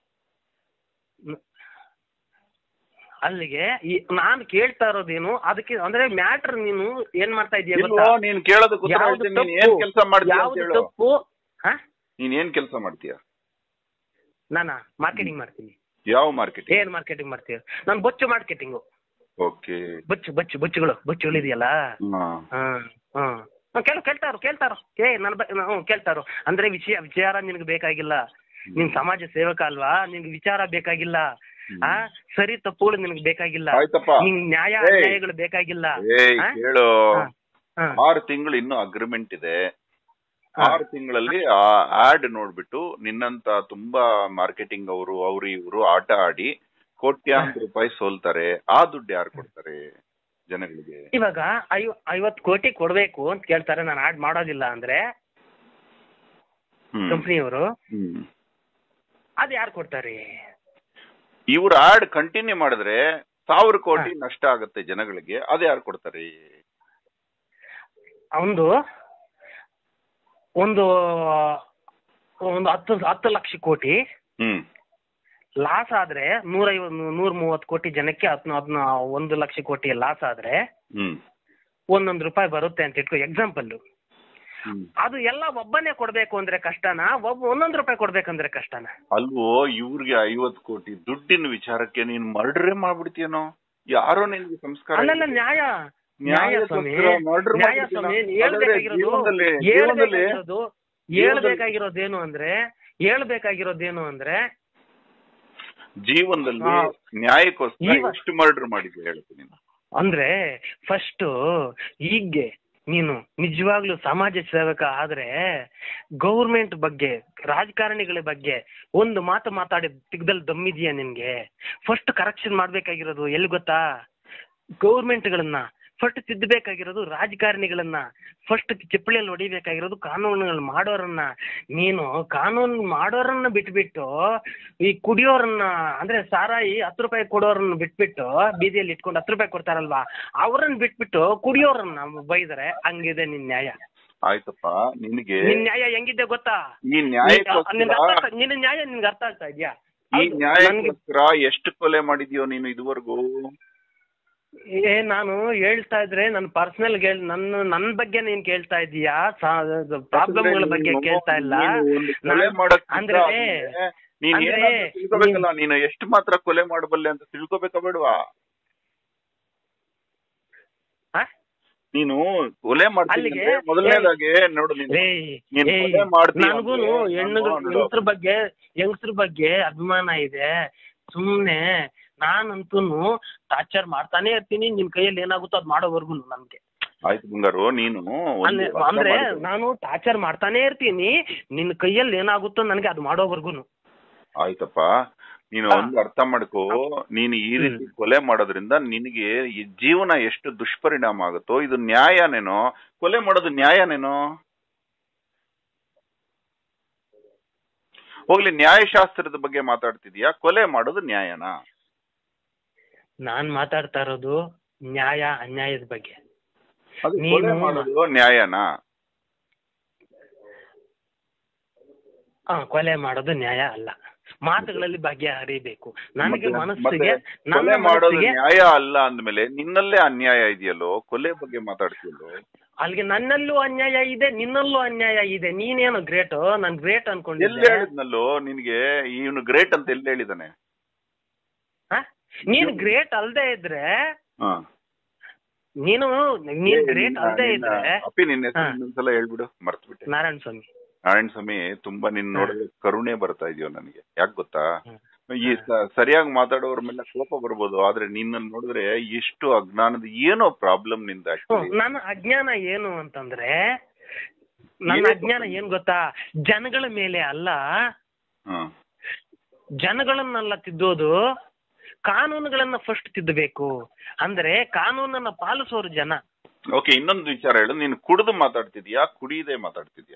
ಅಲ್ಲಿಗೆ ಈ ನಾನು ಕೇಳ್ತಾ ಇರೋದೇನು ಅದಕ್ಕೆ ಅಂದ್ರೆ ಮ್ಯಾಟ್ರ್ ನೀನು ಏನ್ ಮಾಡ್ತಾ ಇದೀಯ ಇಲ್ವೋ ಗೊತ್ತಾ ನೀನ್ ಕೇಳೋದಕ್ಕೆ ಉತ್ತರ ಯಾವ್ದು ಹೇಳ್ತೀನಿ. ನೀನ್ ಏನ್ ತಪ್ಪು? ಕೆಲಸ ಮಾಡ್ತೀಯ ಅಂತ ಯಾವ್ದು ಹೇಳು ತಪ್ಪು ಹಾ ನೀನ್ ಏನ್ ಕೆಲಸ ಮಾಡ್ತೀಯ ನಾನಾ ಮಾರ್ಕೆಟಿಂಗ್ ಮಾಡ್ತೀನಿ ಯಾವ ಮಾರ್ಕೆಟಿಂಗ್ ಏನ್ ಮಾರ್ಕೆಟಿಂಗ್ ಮಾಡ್ತೀಯ ನಾನು ಬೊಚ್ಚು ಮಾರ್ಕೆಟಿಂಗು ಓಕೆ ಬೊಚ್ಚು ಬೊಚ್ಚು ಬೊಚ್ಚುಗಳು ಬೊಚ್ಚುಗಳು ಇದೆಯಲ್ಲ ಹ್ಮ್ ಹ್ಮ್ ಕೇಳು ಕೇಳ್ತಾರು ಕೇಳ್ತಾರು ಏ ನನ್ನ ಬ ಹ್ಞೂ ಕೇಳ್ತಾರು ಅಂದ್ರೆ ವಿಷಯ ವಿಚಾರ ನಿನಗೆ ಬೇಕಾಗಿಲ್ಲ ನೀನ್ ಸಮಾಜ ಸೇವಕ ಅಲ್ವಾ ನಿನ್ಗೆ ವಿಚಾರ ಬೇಕಾಗಿಲ್ಲ ಆ ಸರಿ ತಪ್ಪುಗಳು ನಿನಗೆ ಬೇಕಾಗಿಲ್ಲ ಆಯ್ತಪ್ಪ ನಿನ್ ನ್ಯಾಯ ಏಯ್. ಅನ್ಯಾಯಗಳು ಬೇಕಾಗಿಲ್ಲ ಏಯ್ ಆ? ಕೇಳು ಹಾ, ಹಾ. ಆರು ತಿಂಗಳು ಇನ್ನೂ ಅಗ್ರಿಮೆಂಟ್ ಇದೆ ಹಾ. ಆರು ತಿಂಗಳಲ್ಲಿ ಆ ಆಡ್ ನೋಡ್ಬಿಟ್ಟು ನಿನ್ನಂತ ತುಂಬಾ ಮಾರ್ಕೆಟಿಂಗ್ ಅವರು ಅವ್ರು ಇವರು ಆಟ ಆಡಿ ಕೋಟ್ಯಾಂತರ ರೂಪಾಯಿ ಸೋಲ್ತಾರೆ ಆ ದುಡ್ಡು ಯಾರು ಕೊಡ್ತಾರೆ ಜನಗಳಿಗೆ ಇವಾಗ ಐವ ಐವತ್ತು ಕೋಟಿ ಕೊಡ್ಬೇಕು ಅಂತ ಕೇಳ್ತಾರೆ ನಾನು ಆಡ್ ಮಾಡೋದಿಲ್ಲ ಅಂದ್ರೆ ಹ್ಮ್. ಕಂಪ್ನಿಯವರು ಹ್ಮ್. ಅದು ಯಾರು ಕೊಡ್ತಾರೆ ಇವ್ರು ಆಡ್ ಕಂಟಿನ್ಯೂ ಮಾಡಿದ್ರೆ ಸಾವಿರ ಕೋಟಿ ನಷ್ಟ ಆಗುತ್ತೆ ಜನಗಳಿಗೆ ಅದು ಯಾರು ಕೊಡ್ತಾರೆ ಒಂದು ಒಂದು ಒಂದು ಹತ್ತು ಹತ್ತು ಲಕ್ಷ ಕೋಟಿ ಹ್ಮ್ ಲಾಸ್ ಆದ್ರೆ ನೂರೈವ ನೂರ ಮೂವತ್ತು ಕೋಟಿ ಜನಕ್ಕೆ ಹತ್ತು ಹದ್ನ ಒಂದು ಲಕ್ಷ ಕೋಟಿ ಲಾಸ್ ಆದ್ರೆ ಹ್ಮ್ ಒಂದೊಂದು ರೂಪಾಯಿ ಬರುತ್ತೆ ಅಂತ ಇಟ್ಕೋ ಎಕ್ಸಾಂಪಲ್ ಹ್ಮ್ ಅದು ಎಲ್ಲ ಒಬ್ಬನೇ ಕೊಡ್ಬೇಕು ಅಂದ್ರೆ ಕಷ್ಟನಾ ಒಬ್ಬ ಒಂದೊಂದು ರೂಪಾಯಿ ಕೊಡ್ಬೇಕಂದ್ರೆ ಕಷ್ಟನಾ ಅಲ್ವೋ ಇವ್ರಿಗೆ ಐವತ್ ಕೋಟಿ ದುಡ್ಡಿನ ವಿಚಾರಕ್ಕೆ ನೀನ್ ಮರ್ಡ್ರೇ ಮಾಡ್ಬಿಡ್ತೀಯನೋ ಯಾರೋ ನಿನ್ಗೆ ಸಂಸ್ಕಾರ ಅಲ್ಲಲ್ಲ ಇದೆ. ನ್ಯಾಯ ನ್ಯಾಯ ಸ್ವಾಮಿ ನ್ಯಾಯಕ್ಕೋಸ್ಕರ murder ನ್ಯಾಯ ಮಾಡ್ಬಿಡ್ತೀನ. ಸ್ವಾಮಿ ಹಾಗಾದ್ರೆ ಹೇಳ್ಬೇಕಾಗಿರೋದು ಜೀವನದಲ್ಲಿ ಜೀವನದಲ್ಲಿ ಹೇಳ್ಬೇಕಾಗಿರೋದು ಹೇಳ್ಬೇಕಾಗಿರೋದೇನು ಅಂದ್ರೆ ಹೇಳ್ಬೇಕಾಗಿರೋದೇನು ಅಂದ್ರೆ ಜೀವನದಲ್ಲಿ ಹಾ. ನ್ಯಾಯಕ್ಕೋಸ್ಕರ ಇವ- ಎಷ್ಟು ಮರ್ಡರ್ ಮಾಡಿದ್ಯಾ ಹೇಳ್ತೀನಿ ನೀನು ಅಂದ್ರೆ ಫಸ್ಟ್ ಹೀಗೆ ನೀನು ನಿಜವಾಗ್ಲೂ ಸಮಾಜ ಸೇವಕ ಆದ್ರೆ ಗೌರ್ಮೆಂಟ್ ಬಗ್ಗೆ ರಾಜಕಾರಣಿಗಳ ಬಗ್ಗೆ ಒಂದು ಮಾತು ಮಾತಾಡಿ ತಿಗ್ದಲ್ಲಿ ದಮ್ಮಿದೆಯಾ ನಿನ್ಗೆ ಫಸ್ಟ್ ಕರೆಕ್ಷನ್ ಮಾಡ್ಬೇಕಾಗಿರೋದು ಎಲ್ಲಿ ಗೊತ್ತಾ ಗೌರ್ಮೆಂಟ್ಗಳನ್ನ ಫಸ್ಟ್ ತಿದ್ದಬೇಕಾಗಿರೋದು ರಾಜಕಾರಣಿಗಳನ್ನ ಫಸ್ಟ್ ಚಿಪ್ಪಳಿಯಲ್ಲಿ ಹೊಡಿಬೇಕಾಗಿರೋದು ಕಾನೂನುಗಳು ಮಾಡೋರನ್ನ ನೀನು ಕಾನೂನು ಮಾಡೋರನ್ನ ಬಿಟ್ಬಿಟ್ಟು ಈ ಕುಡಿಯೋರನ್ನ ಅಂದ್ರೆ ಸಾರಾಯಿ ಹತ್ತು ರೂಪಾಯಿ ಕೊಡೋರನ್ನ ಬಿಟ್ಬಿಟ್ಟು ಬೀದಿಯಲ್ಲಿ ಇಟ್ಕೊಂಡು ಹತ್ತು ರೂಪಾಯಿ ಕೊಡ್ತಾರಲ್ವಾ ಅವ್ರನ್ನ ಬಿಟ್ಬಿಟ್ಟು ಕುಡಿಯೋರನ್ನ ಬೈದರೆ ಹಂಗಿದೆ ನಿನ್ ನ್ಯಾಯ ಆಯ್ತಪ್ಪ ನಿನಗೆ ನಿನ್ ನ್ಯಾಯ ಹೆಂಗಿದೆ ಗೊತ್ತಾ ಈ ನಿನ್- ನ್ಯಾಯಕ್ಕೋಸ್ಕರ ನಿನ್ಗೆ ಅರ್ಥ ಆಗ್ತಾ- ನಿನ್ನ ನ್ಯಾಯ ನಿನ್ಗೆ ಅರ್ಥ ಆಗ್ತಾ ಇದ್ಯಾ ಈ ಹೌದು, ನನ್ಗೆ ನ್ಯಾಯಕ್ಕೋಸ್ಕರ ಎಷ್ಟು ಕೊಲೆ ಮಾಡಿದ್ಯೋ ನೀನು ಇದುವರೆಗೂ ಏ ನಾನು ಹೇಳ್ತಾ ಇದ್ರೆ ನನ್ನ ಪರ್ಸನಲ್ ನನ್ನ ನನ್ನ ಬಗ್ಗೆ ನೀನ್ ಕೇಳ್ತಾ ಇದೀಯಾ ಪ್ರಾಬ್ಲಮ್ಗಳ ಬಗ್ಗೆ ನೀನು- ಕೇಳ್ತಾ ಇಲ್ಲ ನೀನು ಒಂದು ಕೊಲೆ ನಾನ್- ಮಾಡಕ್ಕಿಂತ ಅಂದ್ರೆ ಆದ್ಮೇಲೆ ನೀನ್ ಅಂದ್ರೆ ಏನಾದ್ರೂ ತಿಳ್ಕೊಬೇಕಲ್ಲ ನೀನು ಎಷ್ಟು ಮಾತ್ರ ಕೊಲೆ ಮಾಡಬಲ್ಲೆ ಅಂತ ತಿಳ್ಕೊಬೇಕಾ ಬೇಡವಾ ಆ? ನೀನು ಕೊಲೆ ಮಾಡ್ತೀನಿ ಅಲ್ಲಿಗೆ ಅಂದ್ರೆ ಮೊದಲನೇದಾಗಿ ನೋಡು ನೀನು ರೇ ನೀನ್ ಏಯ್, ಕೊಲೆ ಮಾಡ್ತೀಯ ನನ್ಗೂನು ಅಂದ್ರೆ ಹೆಣ್ಣು ನಾನು ನೋಡು. ಹೆಂಗಸ್ರ ಬಗ್ಗೆ ಹೆಂಗಸ್ರ ಬಗ್ಗೆ ಅಭಿಮಾನ ಇದೆ ಸುಮ್ನೆ ನಾನಂತೂ ಟಾರ್ಚರ್ ಮಾಡ್ತಾನೆ ಇರ್ತೀನಿ ನಿನ್ ಕೈಯಲ್ಲಿ ಏನಾಗುತ್ತೋ ಅದ್ ಮಾಡೋವರ್ಗು ನನ್ಗೆ ಆಯ್ತು ಬಂಗಾರು ನೀನು ಒಂದು ಅಂದ್ರೆ ಅರ್ಥ ಅಂದ್ರೆ ಮಾಡ್ಕೊ. ನಾನು ಟಾರ್ಚರ್ ಮಾಡ್ತಾನೆ ಇರ್ತೀನಿ ನಿನ್ ಕೈಯಲ್ಲಿ ಏನಾಗುತ್ತೋ ನನಗೆ ಅದು ಮಾಡೋವರ್ಗುನು ಆಯ್ತಪ್ಪ ನೀನು ಹಾ. ಒಂದು ಅರ್ಥ ಮಾಡ್ಕೋ ನೀನು ಈ ರೀತಿ ಕೊಲೆ ಮಾಡೋದ್ರಿಂದ ನಿನಗೆ ಈ ಜೀವನ ಎಷ್ಟು ದುಷ್ಪರಿಣಾಮ ಆಗುತ್ತೋ ಇದು ನ್ಯಾಯನೇನೋ ಕೊಲೆ ಮಾಡೋದು ನ್ಯಾಯನೇನೋ ಹೋಗ್ಲಿ ನ್ಯಾಯಶಾಸ್ತ್ರದ ಬಗ್ಗೆ ಮಾತಾಡ್ತಿದ್ಯಾ ಕೊಲೆ ಮಾಡೋದು ನ್ಯಾಯನಾ ನಾನ್ ಮಾತಾಡ್ತಾ ಇರೋದು ನ್ಯಾಯ ಅನ್ಯಾಯದ ಬಗ್ಗೆ ಅದು ನೀನು- ಕೊಲೆ ಮಾಡೋದು ನ್ಯಾಯನಾ ಆ ಕೊಲೆ ಮಾಡೋದು ನ್ಯಾಯ ಅಲ್ಲ ಮಾತುಗಳಲ್ಲಿ ಭಾಗ್ಯ ಹರಿಬೇಕು ನನಗೆ ಮತ್ತೆ- ಮನಸ್ಸಿಗೆ ಮತ್ತೆ ನನ್ನ ಕೊಲೆ ಮಾಡೋದು ಮನಸ್ಸಿಗೆ ನ್ಯಾಯ ಅಲ್ಲ ಅಂದ್ಮೇಲೆ ನಿನ್ನಲ್ಲೇ ಅನ್ಯಾಯ ಇದೆಯಲ್ಲೋ ಕೊಲೆ ಬಗ್ಗೆ ಮಾತಾಡ್ತೀಯಲ್ಲೋ ಅಲ್ಲಿಗೆ ನನ್ನಲ್ಲೂ ಅನ್ಯಾಯ ಇದೆ ನಿನ್ನಲ್ಲೂ ಅನ್ಯಾಯ ಇದೆ ನೀನೇನು ಗ್ರೇಟ್ ನಾನ್ ಗ್ರೇಟ್ ಎಲ್ಲಿ ಅನ್ಕೊಂಡಿದ್ದೆ ಹೇಳಿದ್ನಲ್ಲೋ ನಿನ್ಗೆ ಇವನು ಗ್ರೇಟ್ ಅಂತ ಎಲ್ಲಿ ಹೇಳಿದಾನೆ ಹ? ನೀನ್ ಗ್ರೇಟ್ ಅಲ್ದೇ ಇದ್ರೆ ಹಾ ನೀನು ನೀನ್ ಏ, ಗ್ರೇಟ್ ನಿನ್ನ- ಅಲ್ದೇ ನಿನ್ನ- ಇದ್ರೆ ಅಪ್ಪಿ ನಿನ್ನ ಹೆಸರು ಹಾ. ಇನ್ನೊಂದ್ಸಲ ಹೇಳ್ಬಿಡು ಮರ್ತ್ಬಿಟ್ಟೆ ನಾರಾಯಣ ಸ್ವಾಮಿ ನಾರಾಯಣ ಸ್ವಾಮಿ ತುಂಬಾ ನಿನ್ ನೋಡಿದ್ರೆ ಕರುಣೆ ಬರ್ತಾ ಇದೆಯೋ ನನಗೆ ಯಾಕೆ ಗೊತ್ತಾ ಹ್ಮ್. ಈ ಸ- ಸರಿಯಾಗಿ ಮಾತಾಡೋರ ಮೇಲೆ ಕೋಪ ಬರ್ಬೋದು ಆದ್ರೆ ನಿನ್ನನ್ನು ನೋಡಿದ್ರೆ ಎಷ್ಟು ಅಜ್ಞಾನದ ಏನೋ ಪ್ರಾಬ್ಲಮ್ ನಿಂದ ಹ್ಮ್, actually. ನನ್ನ ಅಜ್ಞಾನ ಏನು ಅಂತಂದ್ರೆ ನನ್ನ ಏನು ಅಜ್ಞಾನ ಏನ್ ಗೊತ್ತಾ ಜನಗಳ ಮೇಲೆ ಅಲ್ಲ ಹಾ ಜನಗಳನ್ನೆಲ್ಲ ತಿದ್ದೋದು ಕಾನೂನುಗಳನ್ನ ಫಸ್ಟ್ ತಿದ್ದಬೇಕು ಅಂದ್ರೆ ಕಾನೂನನ್ನ ಪಾಲಿಸೋರು ಜನ ಓಕೆ ಇನ್ನೊಂದು ವಿಚಾರ ಹೇಳು ನೀನು ಕುಡಿದು ಮಾತಾಡ್ತಿದ್ಯಾ ಕುಡಿಯದೆ ಮಾತಾಡ್ತಿದ್ಯಾ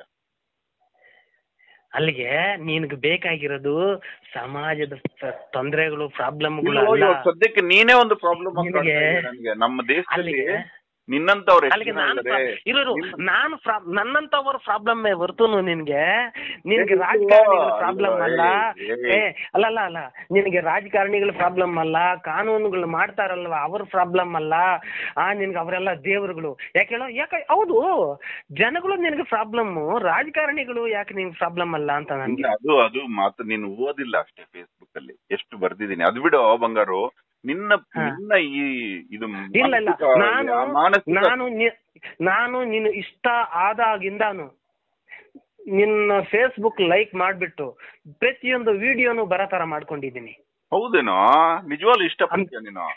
ಅಲ್ಲಿಗೆ ನಿನ್ಗೆ ಬೇಕಾಗಿರೋದು ಸಮಾಜದ ಸ- ತೊಂದರೆಗಳು ಪ್ರಾಬ್ಲಮ್ಗಳು ಇಲ್ಲೋ, ಅಲ್ಲ ಇವಾಗ ಸದ್ಯಕ್ಕೆ ನೀನೇ ಒಂದು ಪ್ರಾಬ್ಲಮ್ ನಿನಗೆ- ನನಗೆ ನಮ್ಮ ದೇಶದಲ್ಲಿ ಅಲ್ಲಿಗೆ ನಿನ್ನಂತವ್ರು ಎಷ್ಟು ಅಲ್ಲಿಗೆ ಜನ ನಾನು ಇದ್ದಾರೆ? ಇರೋರು ನಿನ್ನ- ನಾನು ಪ್ರಾ- ನನ್ನಂತವರ ಪ್ರಾಬ್ಲಮ್ ಹೊರ್ತುನು ನಿನ್ಗೆ ನಿನ್ಗೆ ಏ, ರಾಜಕಾರಣಿಗಳ ಇಲ್ಲ, ಪ್ರಾಬ್ಲಮ್ ಅಲ್ಲ ಏ, ಏ. ಏ ಅಲ್ಲಲ್ಲ ಅಲ್ಲ ನಿನಗೆ ರಾಜಕಾರಣಿಗಳ ಪ್ರಾಬ್ಲಮ್ ಅಲ್ಲ ಕಾನೂನುಗಳು ಮಾಡ್ತಾರಲ್ವಾ ಅವ್ರ ಪ್ರಾಬ್ಲಮ್ ಅಲ್ಲ ಆ ನಿನ್ಗೆ ಅವರೆಲ್ಲ ದೇವರುಗಳು ಯಾಕೆ ಹೇಳೋ ಯಾಕೆ ಹೌದು ಜನಗಳು ನಿನಗೆ ಪ್ರಾಬ್ಲಮ್ ರಾಜಕಾರಣಿಗಳು ಯಾಕೆ ನಿನ್ಗೆ ಪ್ರಾಬ್ಲಮ್ ಅಲ್ಲ ಅಂತ ಇಲ್ಲ, ನನ್ಗೆ ಅದು ಅದು ಮಾತು ನೀನು ಓದಿಲ್ಲ ಅಷ್ಟೇ ಫೇಸ್ಬುಕ್ ಅಲ್ಲಿ ಎಷ್ಟು ಬರ್ದಿದ್ದೀನಿ ಅದು ಬಿಡು ಬಂಗಾರು ನಿನ್ನ ಹಾ. ನಿನ್ನ ಈ ಇದು ಇಲ್ಲ ಇಲ್ಲ ಮಾನಸಿಕ- ನಾನು ಮಾನಸಿಕ ನಾನು ನಿ- ನಾನು ನಿನ್ನ ಇಷ್ಟ ಆದಾಗಿಂದಾನು ನಿನ್ನ ಫೇಸ್ಬುಕ್ ಲೈಕ್ ಮಾಡ್ಬಿಟ್ಟು ಪ್ರತಿಯೊಂದು ವಿಡಿಯೋನು ಬರೋ ತರ ಮಾಡ್ಕೊಂಡಿದ್ದೀನಿ ಹೌದೇನೋ ನಿಜವಾಗ್ಲೂ ಇಷ್ಟಪಡ್ತೀಯ ನೀನು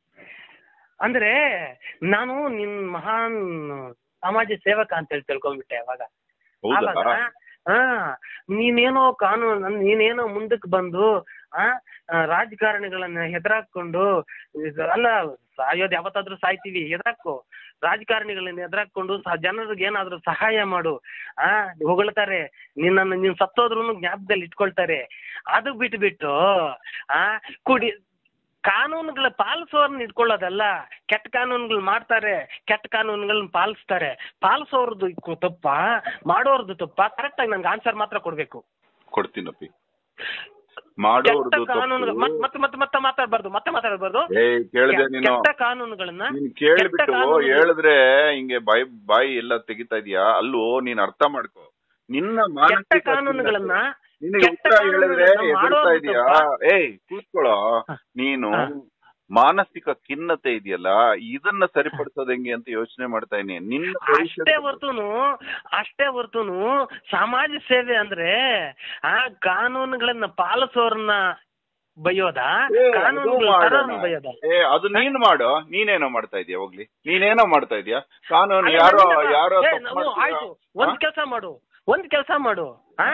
ಅಂದ್ರೆ ನಾನು ನಿನ್ ಮಹಾನ್ ಸಮಾಜ ಸೇವಕ ಅಂತ ಹೇಳಿ ತಿಳ್ಕೊಂಡ್ಬಿಟ್ಟೆ ಅವಾಗ ಹೌದಾ ಆವಾಗ, ಹಾ ನೀನೇನೋ ಕಾನೂನು ನನ್- ನೀನೇನೋ ಮುಂದಕ್ಕೆ ಬಂದು ಆ ಆ, ರಾಜಕಾರಣಿಗಳನ್ನ ಹೆದರಾಕೊಂಡು ಇದು ಅಲ್ಲ ಸಾಯೋದ್ ಯಾವತ್ತಾದ್ರೂ ಸಾಯ್ತೀವಿ ಹೆದರಾಕೋ ರಾಜಕಾರಣಿಗಳನ್ನ ಎದುರಾಕೊಂಡು ಜನರಿಗೆ ಏನಾದ್ರೂ ಸಹಾಯ ಮಾಡು ಆ ಹೊಗಳ್ತಾರೆ ನಿನ್ನನ್ನು ನೀನ್ ಸತ್ತೋದ್ರೂ ಜ್ಞಾಪಕದಲ್ಲಿ ಇಟ್ಕೊಳ್ತಾರೆ ಅದು ಬಿಟ್ಬಿಟ್ಟು ಆ ಕುಡಿ ಕಾನೂನುಗಳ ಪಾಲಿಸೋರ್ನ ಇಟ್ಕೊಳ್ಳೋದಲ್ಲ ಕೆಟ್ಟ ಕಾನೂನುಗಳು ಮಾಡ್ತಾರೆ ಕೆಟ್ಟ ಕಾನೂನುಗಳನ್ನ ಪಾಲಿಸ್ತಾರೆ ಪಾಲಿಸೋರ್ದು ಕು- ತಪ್ಪ ಮಾಡೋರ್ದು ತಪ್ಪ ಕರೆಕ್ಟ್ ಆಗಿ ನನ್ಗೆ ಆನ್ಸರ್ ಮಾತ್ರ ಕೊಡ್ಬೇಕು ಕೊಡ್ತೀನಪ್ಪಿ ಕೆಟ್ಟ ಮಾಡೋರ್ದು ಕಾನೂನುಗಳು ತಪ್ಪು. ಮತ್ತೆ ಮತ್ತೆ ಮತ್ತೆ ಮಾತಾಡ್ಬಾರ್ದು ಮತ್ತೆ ಮಾತಾಡ್ಬಾರ್ದು ಏ ಕೇಳಿದೆ ನೀನು ಕೆಟ್ಟ ಕಾನೂನುಗಳನ್ನ ನೀನ್ ಕೆಟ್ಟ ಕೇಳ್ಬಿಟ್ಟು ಕಾನೂನುಗಳು- ಹೇಳಿದ್ರೆ ಹಿಂಗೆ ಬಾಯಿ ಬಾಯಿ ಎಲ್ಲ ತೆಗಿತಾ ಇದೀಯಾ ಅಲ್ಲೋ ನೀನ್ ಅರ್ಥ ಮಾಡ್ಕೋ ನಿನ್ನ ಕೆಟ್ಟ ಮಾನಸಿಕ ಕಾನೂನುಗಳನ್ನ ನಿನಗೆ ಕೆಟ್ಟ ಉತ್ತರ ಹೇಳಿದ್ರೆ ಕಾನೂನುಗಳನ್ನ ಎದುರ್ತಾ ಮಾಡೋದು ಇದೀಯಾ ತಪ್ಪಾ? ಏಯ್ ಕೂತ್ಕೊಳ್ಳೋ ಹ. ನೀನು ಹ. ಮಾನಸಿಕ ಖಿನ್ನತೆ ಇದೆಯಲ್ಲ ಇದನ್ನ ಸರಿಪಡಿಸೋದ್ ಹೆಂಗೆ ಅಂತ ಯೋಚನೆ ಮಾಡ್ತಾ ಇದೀನಿ ನಿನ್ನ ಅಷ್ಟೇ ಭವಿಷ್ಯದ- ಹೊರ್ತುನು ಅಷ್ಟೇ ಹೊರ್ತುನು ಸಮಾಜ ಸೇವೆ ಅಂದ್ರೆ ಆ ಕಾನೂನುಗಳನ್ನ ಪಾಲಿಸೋರ್ನ ಬೈಯೋದ ಏ, ಅದು ಕಾನೂನುಗಳ ಮಾಡೋಣ. ತರೋರ್ನ ಬೈಯೋದ ಏ ಅದು ನೀನ್ ಮಾಡು ನೀನೇನೋ ಮಾಡ್ತಾ ಇದೀಯ ಹೋಗ್ಲಿ ನೀನೇನೋ ಮಾಡ್ತಾ ಇದೀಯ ಕಾನೂನು ಅಲ್ಲ, ಯಾರೋ ನನ್ನಿಂದ- ಯಾರೋ ಏ, ತಪ್ಪು ನಾವು ಮಾಡ್ತೀರಾ? ಆಯ್ತು ಒಂದ್ ಹ? ಕೆಲಸ ಮಾಡು ಒಂದ್ ಕೆಲಸ ಮಾಡು ಆ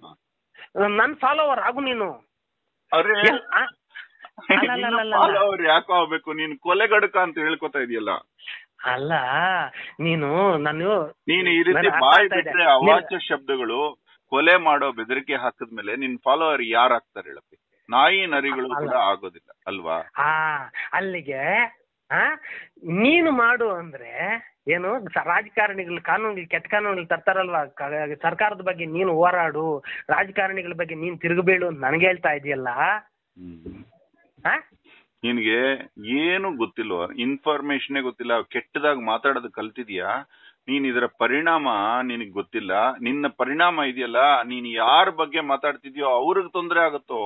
ನನ್ ಫಾಲೋವರ್ ಆಗು ನೀನು ಅರೆ ಎಲ್- ಆ? ಅಲ್ಲಲ್ಲಲ್ಲಲ್ಲ. ಅವ್ರು ಯಾಕೋ ಆಗ್ಬೇಕು ನೀನ್ ಕೊಲೆಗಡಕ ಅಂತ ಹೇಳ್ಕೊತಾ ಇದೆಯಲ್ಲ ಅಲ್ಲ ನೀನು ನಾನು ನೀನು ಈ ರೀತಿ ನನಗ್ ಅರ್ಥ ಬಾಯಿ ಆಗ್ತಾ ಇದೆ. ಬಿಟ್ರೆ ಅವಾಚ್ಯ ಶಬ್ದಗಳು ಕೊಲೆ ಮಾಡೋ ಬೆದರಿಕೆ ಹಾಕಿದ್ಮೇಲೆ ನಿನ್ ಫಾಲೋವರ್ ಯಾರು ಆಗ್ತಾರೆ ಹೇಳಪ್ಪಿ ನಾಯಿ ನರಿಗಳು ಅಲ್ಲ. ಕೂಡ ಆಗೋದಿಲ್ಲ ಅಲ್ವಾ ಆ ಅಲ್ಲಿಗೆ ಆ ನೀನು ಮಾಡು ಅಂದ್ರೆ ಏನು ಸ- ರಾಜಕಾರಣಿಗಳು ಕಾನೂನುಗಳು ಕೆಟ್ಟ ಕಾನೂನುಗಳು ತರ್ತಾರಲ್ವಾ ಕ- ಸರ್ಕಾರದ ಬಗ್ಗೆ ನೀನು ಹೋರಾಡು ರಾಜಕಾರಣಿಗಳ ಬಗ್ಗೆ ನೀನ್ ತಿರುಗಬೇಡು ಅಂತ ನನಗೆ ಹೇಳ್ತಾ ಇದೆಯಲ್ಲ ಆ ನಿನ್ಗೆ ಏನು ಗೊತ್ತಿಲ್ವ ಇನ್ಫಾರ್ಮೇಶನ್ ಗೊತ್ತಿಲ್ಲ ಕೆಟ್ಟದಾಗ ಮಾತಾಡೋದು ಕಲ್ತಿದ್ಯಾ ನೀನ್ ಇದರ ಪರಿಣಾಮ ನಿನಗ್ ಗೊತ್ತಿಲ್ಲ ನಿನ್ನ ಪರಿಣಾಮ ಇದೆಯಲ್ಲ ನೀನ್ ಯಾರ ಬಗ್ಗೆ ಮಾತಾಡ್ತಿದ್ಯೋ ಅವ್ರಿಗೆ ತೊಂದ್ರೆ ಆಗುತ್ತೋ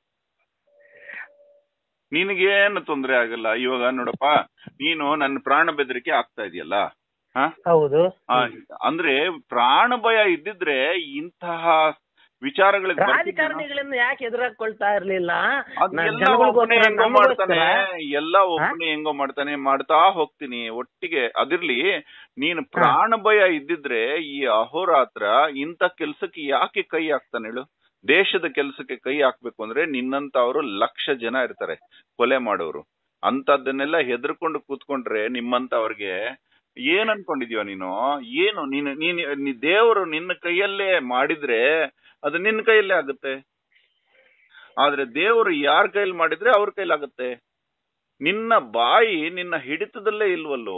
ನಿನಗೇನು ತೊಂದ್ರೆ ಆಗಲ್ಲ ಇವಾಗ ನೋಡಪ್ಪ ನೀನು ನನ್ನ ಪ್ರಾಣ ಬೆದರಿಕೆ ಆಗ್ತಾ ಇದೆಯಲ್ಲ ಹ ಹೌದು ಆ, ಅಂದ್ರೆ ಪ್ರಾಣ ಭಯ ಇದ್ದಿದ್ರೆ ಇಂತಹ ವಿಚಾರಗಳಿಗೆ ಬರ್ತಿದ್ಯಾ? ರಾಜಕಾರಣಿಗಳನ್ನ ಯಾಕೆ ಎದುರಾಕೊಳ್ತಾ ಇರ್ಲಿಲ್ಲ ಅದ್ ನಾನ್ ಎಲ್ಲ ಒಬ್ಬನೇ ಜನಗಳಿಗೋಸ್ಕರ ಹೆಂಗೋ ಮಾಡ್ತಾನೆ ನಮಗೋಸ್ಕರ ಎಲ್ಲ ಒಬ್ಬನೇ ಹೆಂಗೋ ಮಾಡ್ತಾನೆ ಮಾಡ್ತಾ ಹೋಗ್ತೀನಿ ಒಟ್ಟಿಗೆ ಅದಿರ್ಲಿ ನೀನು ಪ್ರಾಣ ಭಯ ಇದ್ದಿದ್ರೆ ಈ ಅಹೋರಾತ್ರ ಇಂಥ ಕೆಲ್ಸಕ್ಕೆ ಯಾಕೆ ಕೈ ಹಾಕ್ತಾನೆ ಹೇಳು ದೇಶದ ಕೆಲ್ಸಕ್ಕೆ ಕೈ ಹಾಕ್ಬೇಕು ಅಂದ್ರೆ ನಿನ್ನಂತವ್ರು ಲಕ್ಷ ಜನ ಇರ್ತಾರೆ ಕೊಲೆ ಮಾಡೋರು ಅಂತದನ್ನೆಲ್ಲ ಹೆದರ್ಕೊಂಡು ಕೂತ್ಕೊಂಡ್ರೆ ನಿಮ್ಮಂತವ್ರಿಗೆ ಏನ್ ಅನ್ಕೊಂಡಿದ್ಯೋ ನೀನು ಏನು ನೀನು ನೀನ್ ನೀ ದೇವರು ನಿನ್ನ ಕೈಯಲ್ಲೇ ಮಾಡಿದ್ರೆ ಅದು ನಿನ್ನ ಕೈಯಲ್ಲೇ ಆಗುತ್ತೆ ಆದ್ರೆ ದೇವರು ಯಾರ ಕೈಲಿ ಮಾಡಿದ್ರೆ ಅವ್ರ ಕೈಲಾಗುತ್ತೆ ನಿನ್ನ ಬಾಯಿ ನಿನ್ನ ಹಿಡಿತದಲ್ಲೇ ಇಲ್ವಲ್ಲೋ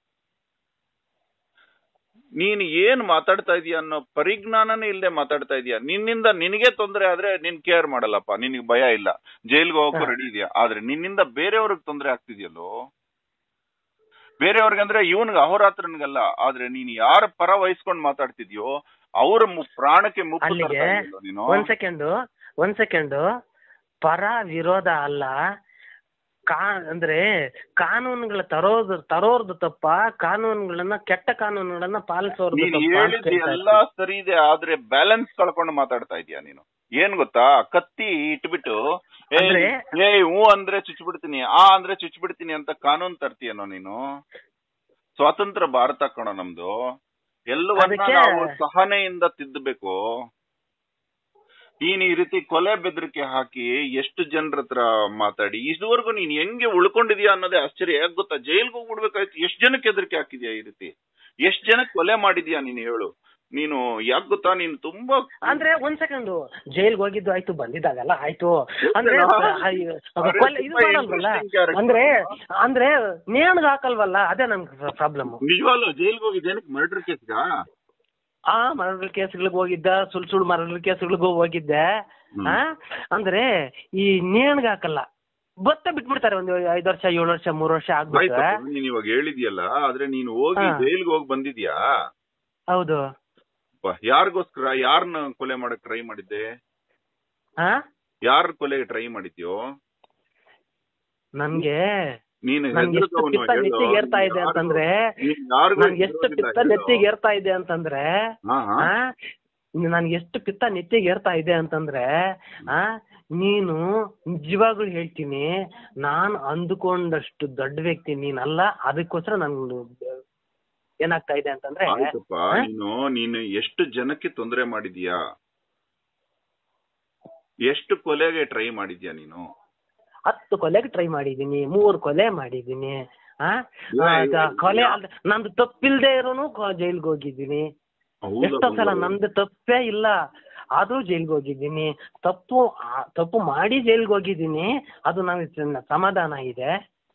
ನೀನು ಏನ್ ಮಾತಾಡ್ತಾ ಇದೀಯ ಅನ್ನೋ ಪರಿಜ್ಞಾನನೇ ಇಲ್ಲದೆ ಮಾತಾಡ್ತಾ ಇದೀಯ ನಿನ್ನಿಂದ ನಿನಗೆ ತೊಂದರೆ ಆದ್ರೆ ನೀನ್ ಕೇರ್ ಮಾಡಲ್ಲಪ್ಪ ನಿನಗೆ ಭಯ ಇಲ್ಲ ಜೈಲ್ಗೆ ಹೋಗಕ್ಕೂ ಹಾ. ರೆಡಿ ಇದೆಯಾ ಆದ್ರೆ ನಿನ್ನಿಂದ ಬೇರೆಯವ್ರಿಗೆ ತೊಂದರೆ ಆಗ್ತಿದ್ಯಲ್ಲೋ ಬೇರೆಯವ್ರಿಗಂದ್ರೆ ಇವನ್ಗೆ ಅಹೋರಾತ್ರನ್ಗಲ್ಲ ಆದ್ರೆ ನೀನ್ ಯಾರ ಪರ ವಹಿಸ್ಕೊಂಡ್ ಮಾತಾಡ್ತಿದ್ಯೋ ಅವ್ರ ಮು- ಪ್ರಾಣಕ್ಕೆ ಮುಪ್ಪು ಅಲ್ಲಿಗೆ ತರ್ತಾ ಇದೆಯಲ್ಲೋ ನೀನು ಒಂದ್ ಸೆಕೆಂಡು ಒಂದ್ ಸೆಕೆಂಡು ಪರ ವಿರೋಧ ಅಲ್ಲ ಕಾ ಅಂದ್ರೆ ಕಾನೂನುಗಳ ತರೋದು ತರೋರ್ದು ತಪ್ಪ ಕಾನೂನುಗಳನ್ನ ಕೆಟ್ಟ ಕಾನೂನುಗಳನ್ನ ಪಾಲಿಸೋರ್ದು ನೀನ್ ತಪ್ಪ ಅಂತ ಹೇಳಿದ್ದು ಕೇಳ್ತಾ ಎಲ್ಲಾ ಇದ್ದೀನಿ. ಸರಿ ಇದೆ ಆದ್ರೆ ಬ್ಯಾಲೆನ್ಸ್ ಕಳ್ಕೊಂಡು ಮಾತಾಡ್ತಾ ಇದೀಯ ನೀನು ಏನ್ ಗೊತ್ತಾ ಕತ್ತಿ ಇಟ್ಬಿಟ್ಟು ಏಯ್ ಅಂದ್ರೆ- ಏಯ್ ಹೂ ಅಂದ್ರೆ ಚುಚ್ಬಿಡ್ತೀನಿ ಆ ಅಂದ್ರೆ ಚುಚ್ಬಿಡ್ತೀನಿ ಅಂತ ಕಾನೂನ್ ತರ್ತೀಯನೋ ನೀನು ಸ್ವಾತಂತ್ರ್ಯ ಭಾರತ ಕಣೋ ನಮ್ದು ಎಲ್ಲವನ್ನ ಅದಕ್ಕೆ- ನಾವು ಸಹನೆಯಿಂದ ತಿದ್ದಬೇಕು ನೀನ್ ಈ ರೀತಿ ಕೊಲೆ ಬೆದರಿಕೆ ಹಾಕಿ ಎಷ್ಟು ಜನರ ಹತ್ರ ಮಾತಾಡಿ ಇದುವರೆಗೂ ನೀನ್ ಹೆಂಗೆ ಉಳ್ಕೊಂಡಿದ್ಯಾ ಅನ್ನೋದೇ ಆಶ್ಚರ್ಯ ಯಾಕೆ ಗೊತ್ತಾ ಜೈಲ್ಗೆ ಹೋಗ್ಬಿಡ್ಬೇಕಾಯ್ತು ಎಷ್ಟು ಜನಕ್ಕೆ ಹೆದರಿಕೆ ಹಾಕಿದ್ಯಾ ಈ ರೀತಿ ಎಷ್ಟ್ ಜನಕ್ಕೆ ಕೊಲೆ ಮಾಡಿದ್ಯಾ ನೀನು ಹೇಳು ನೀನು ಯಾಕೆ ಗೊತ್ತಾ ನೀನು ತುಂಬಾ ಅಂದ್ರೆ ಒಂದ್ ಸೆಕೆಂಡ್ ಜೈಲ್ಗೆ ಹೋಗಿದ್ದು ಆಯ್ತು ಬಂದಿದ್ದಾಗಲ್ಲ ಆಯ್ತು ಅಂದ್ರೆ ಗೊತ್ತಲ್ಲ? ಅಯ್ಯೋ, ಅವ್ರೆ ಕೊಲೆ- ಇದು ತುಂಬಾ ಮಾಡಲ್ವಲ್ಲ interesting character. ಅಂದ್ರೆ ಅಂದ್ರೆ ನೇಣ್ಗ್ ಹಾಕಲ್ವಲ್ಲ ಅದೇ ನಮ್ಗೆ ಪ್ರಾಬ್ಲಮ್ ನಿಜವಾಗ್ಲು ಜೈಲ್ಗೆ ಹೋಗಿದ್ದೆ ಮರ್ಡರ್ ಕೇಸ್ಗಾ ಆ ಮರಳ ಕೇಸ್ಗಳಿಗೆ ಹೋಗಿದ್ದ ಸುಳ್ ಸುಳ್ ಮರಳ ಕೇಸ್ಗಳಿಗೂ ಹೋಗಿದ್ದೆ ಹ್ಮ್. ಆ ಅಂದ್ರೆ ಈ ನೇಣ್ಗ್ ಹಾಕಲ್ಲ ಬತ್ತ ಬಿಟ್ಬಿಡ್ತಾರೆ ಒಂದು ಐದ್ ವರ್ಷ ಏಳು ವರ್ಷ ಮೂರ್ ವರ್ಷ ಆಗ್ಬಿಟ್ರೆ ಆಯ್ತಪ್ಪ ನೀನ್ ಇವಾಗ ಹೇಳಿದ್ಯಲ್ಲ ಆದ್ರೆ ನೀನು ಹೋಗಿ ಹಾ. ಜೈಲ್ಗೆ ಹೋಗಿ ಬಂದಿದ್ಯಾ ಹೌದು ಪ- ಯಾರಿಗೋಸ್ಕರ ಯಾರನ್ನ ಕೊಲೆ ಮಾಡಕ್ ಟ್ರೈ ಮಾಡಿದ್ದೆ ಹಾ ಯಾರ ಕೊಲೆಗೆ ಟ್ರೈ ಮಾಡಿದ್ಯೋ ನನ್ಗೆ ನೀನು ನನ್ಗೆ ಎಷ್ಟು ಹೆದರ್ದವ್ನು ಪಿತ್ತ ಹೇಳು. ನೆತ್ತಿಗೆ ಏರ್ತಾ ಇದೆ ಯಾರ್ಗೂ- ಅಂತಂದ್ರೆ ನೀನ್ ಯಾರ್ಗೂ ನನ್ಗೆ ಎಷ್ಟು ಹೆದರೋದಿಲ್ಲ ಪಿತ್ತ ಹೇಳು. ನೆತ್ತಿಗೆ ಏರ್ತಾ ಇದೆ ಅಂತಂದ್ರೆ ಹಾ, ಹಾ. ಆ ನನ್ಗೆ ಎಷ್ಟು ಪಿತ್ತ ನೆತ್ತಿಗೆ ಏರ್ತಾ ಇದೆ ಅಂತಂದ್ರೆ ಆ ನೀನು ನಿಜವಾಗ್ಲೂ ಹೇಳ್ತೀನಿ ನಾನ್ ಅಂದುಕೊಂಡಷ್ಟು ದೊಡ್ಡ ವ್ಯಕ್ತಿ ನೀನಲ್ಲ ಅದಕ್ಕೋಸ್ಕರ ನನ್ ಏನಾಗ್ತಾ ಇದೆ ಅಂತಂದ್ರೆ ಆಯ್ತಪ್ಪ ಆ? ನೀನು ನೀನು ಎಷ್ಟು ಜನಕ್ಕೆ ತೊಂದರೆ ಮಾಡಿದ್ಯಾ ಎಷ್ಟು ಕೊಲೆಗೆ ಟ್ರೈ ಮಾಡಿದ್ಯಾ ನೀನು ಹತ್ತು ಕೊಲೆಗೆ ಟ್ರೈ ಮಾಡಿದೀನಿ ಮೂರು ಕೊಲೆ ಮಾಡಿದೀನಿ ಆ ಇಲ್ಲ, ಆ, ಇಲ್ಲ, ಕ- ಕೊಲೆ ಇಲ್ಲ. ಅಲ್ದೆ- ನಂದು ತಪ್ಪಿಲ್ದೆ ಇರೋನು ಜೈಲ್ಗೆ ಹೋಗಿದ್ದೀನಿ ಹೌದಾ, ಎಷ್ಟೋ ಸಲ ಹೌದಾ? ನಮ್ದು ತಪ್ಪೇ ಇಲ್ಲ ಆದ್ರೂ ಜೈಲ್ಗೆ ಹೋಗಿದ್ದೀನಿ ತಪ್ಪು ಆ, ತಪ್ಪು ಮಾಡಿ ಜೈಲ್ಗೆ ಹೋಗಿದ್ದೀನಿ ಅದು ನನಗೆ ಚೆನ್ನ- ಸಮಾಧಾನ ಇದೆ